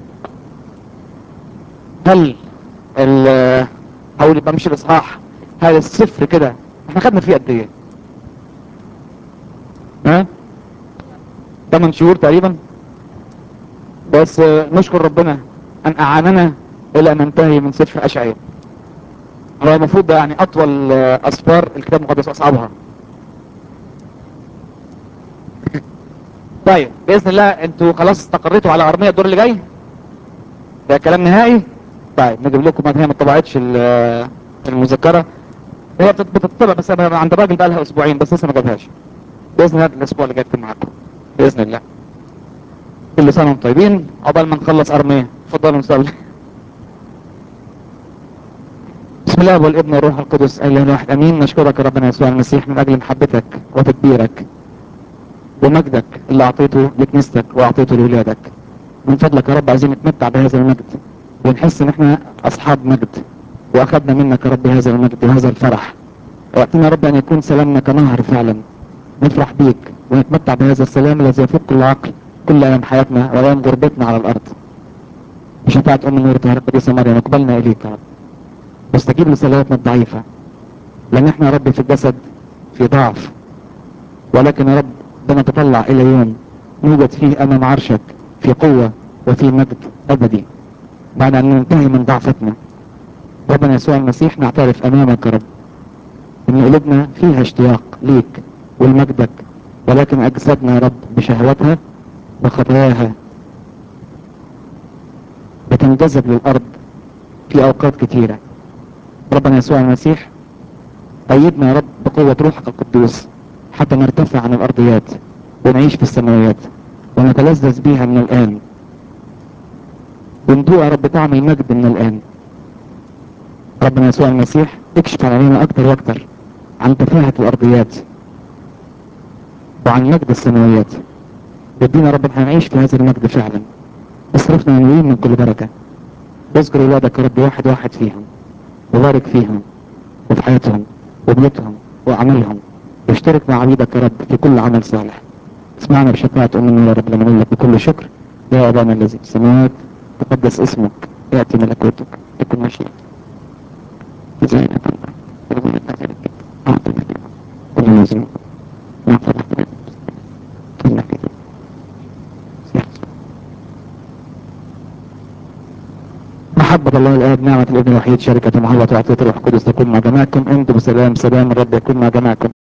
هل ال هقول يبقى مش الاصحاح هل الصفر كده احنا خدنا فيه قد ايه ها 8 شهور تقريبا بس نشكر ربنا ان اعاننا الى ان ننتهي من سفر اشعياء هو المفروض ده يعني اطول اسفار الكتاب المقدس واصعبها طيب باذن الله انتوا خلاص استقريتوا على ارميه الدور اللي جاي ده كلام نهائي طيب نجيب لكم ما هي ما طبعتش المذكره هي بتطبع بس عند الراجل بقى لها اسبوعين بس لسه ما جابهاش باذن الله الاسبوع اللي جاي تكون معاكم باذن الله كل سنه وانتم طيبين عقبال ما نخلص ارميه اتفضلوا نصلي بسم الله والابن والروح القدس اله الواحد امين نشكرك يا ربنا يسوع المسيح من اجل محبتك وتدبيرك ومجدك اللي اعطيته لكنيستك واعطيته لاولادك من فضلك يا رب عايزين نتمتع بهذا المجد ونحس ان احنا اصحاب مجد واخدنا منك يا رب هذا المجد وهذا الفرح وقتنا يا رب ان يكون سلامنا كنهر فعلا نفرح بيك ونتمتع بهذا السلام الذي يفوق كل عقل كل ايام حياتنا وايام غربتنا على الارض بشفاعة ام النور طاهرة قديسة مريم اقبلنا اليك يا رب واستجيب لصلواتنا الضعيفة لان احنا يا رب في الجسد في ضعف ولكن يا رب بنتطلع الى يوم نوجد فيه امام عرشك في قوة وفي مجد ابدي بعد ان ننتهي من ضعفتنا ربنا يسوع المسيح نعترف امامك يا رب ان قلوبنا فيها اشتياق ليك ولمجدك ولكن اجسادنا يا رب بشهوتها وخطاياها بتنجذب للارض في اوقات كتيرة ربنا يسوع المسيح ايدنا يا رب بقوة روحك القدوس حتى نرتفع عن الارضيات ونعيش في السماوات ونتلذذ بيها من الان وندوق يا رب طعم المجد من الان ربنا يسوع المسيح اكشف علينا اكتر واكتر عن تفاهة الارضيات وعن مجد السماويات ودينا رب احنا نعيش في هذا المجد فعلا اصرفنا منوين من كل بركة اذكر ولادك يا رب واحد واحد فيهم وبارك فيهم وفي حياتهم وبيوتهم واعمالهم واشترك مع عبيدك يا رب في كل عمل صالح اسمعنا بشفاعة امنا يا رب لما نقول لك بكل شكر يا ابانا الذي في السماوات تقدس اسمك ياتي ملكوتك تكن مشيئتك زي محبة الله الآب نعمة الابن الوحيد شركة محبة وعطية الروح القدس تكون مع جماعكم انتم بسلام سلام الرب يكون مع جماعكم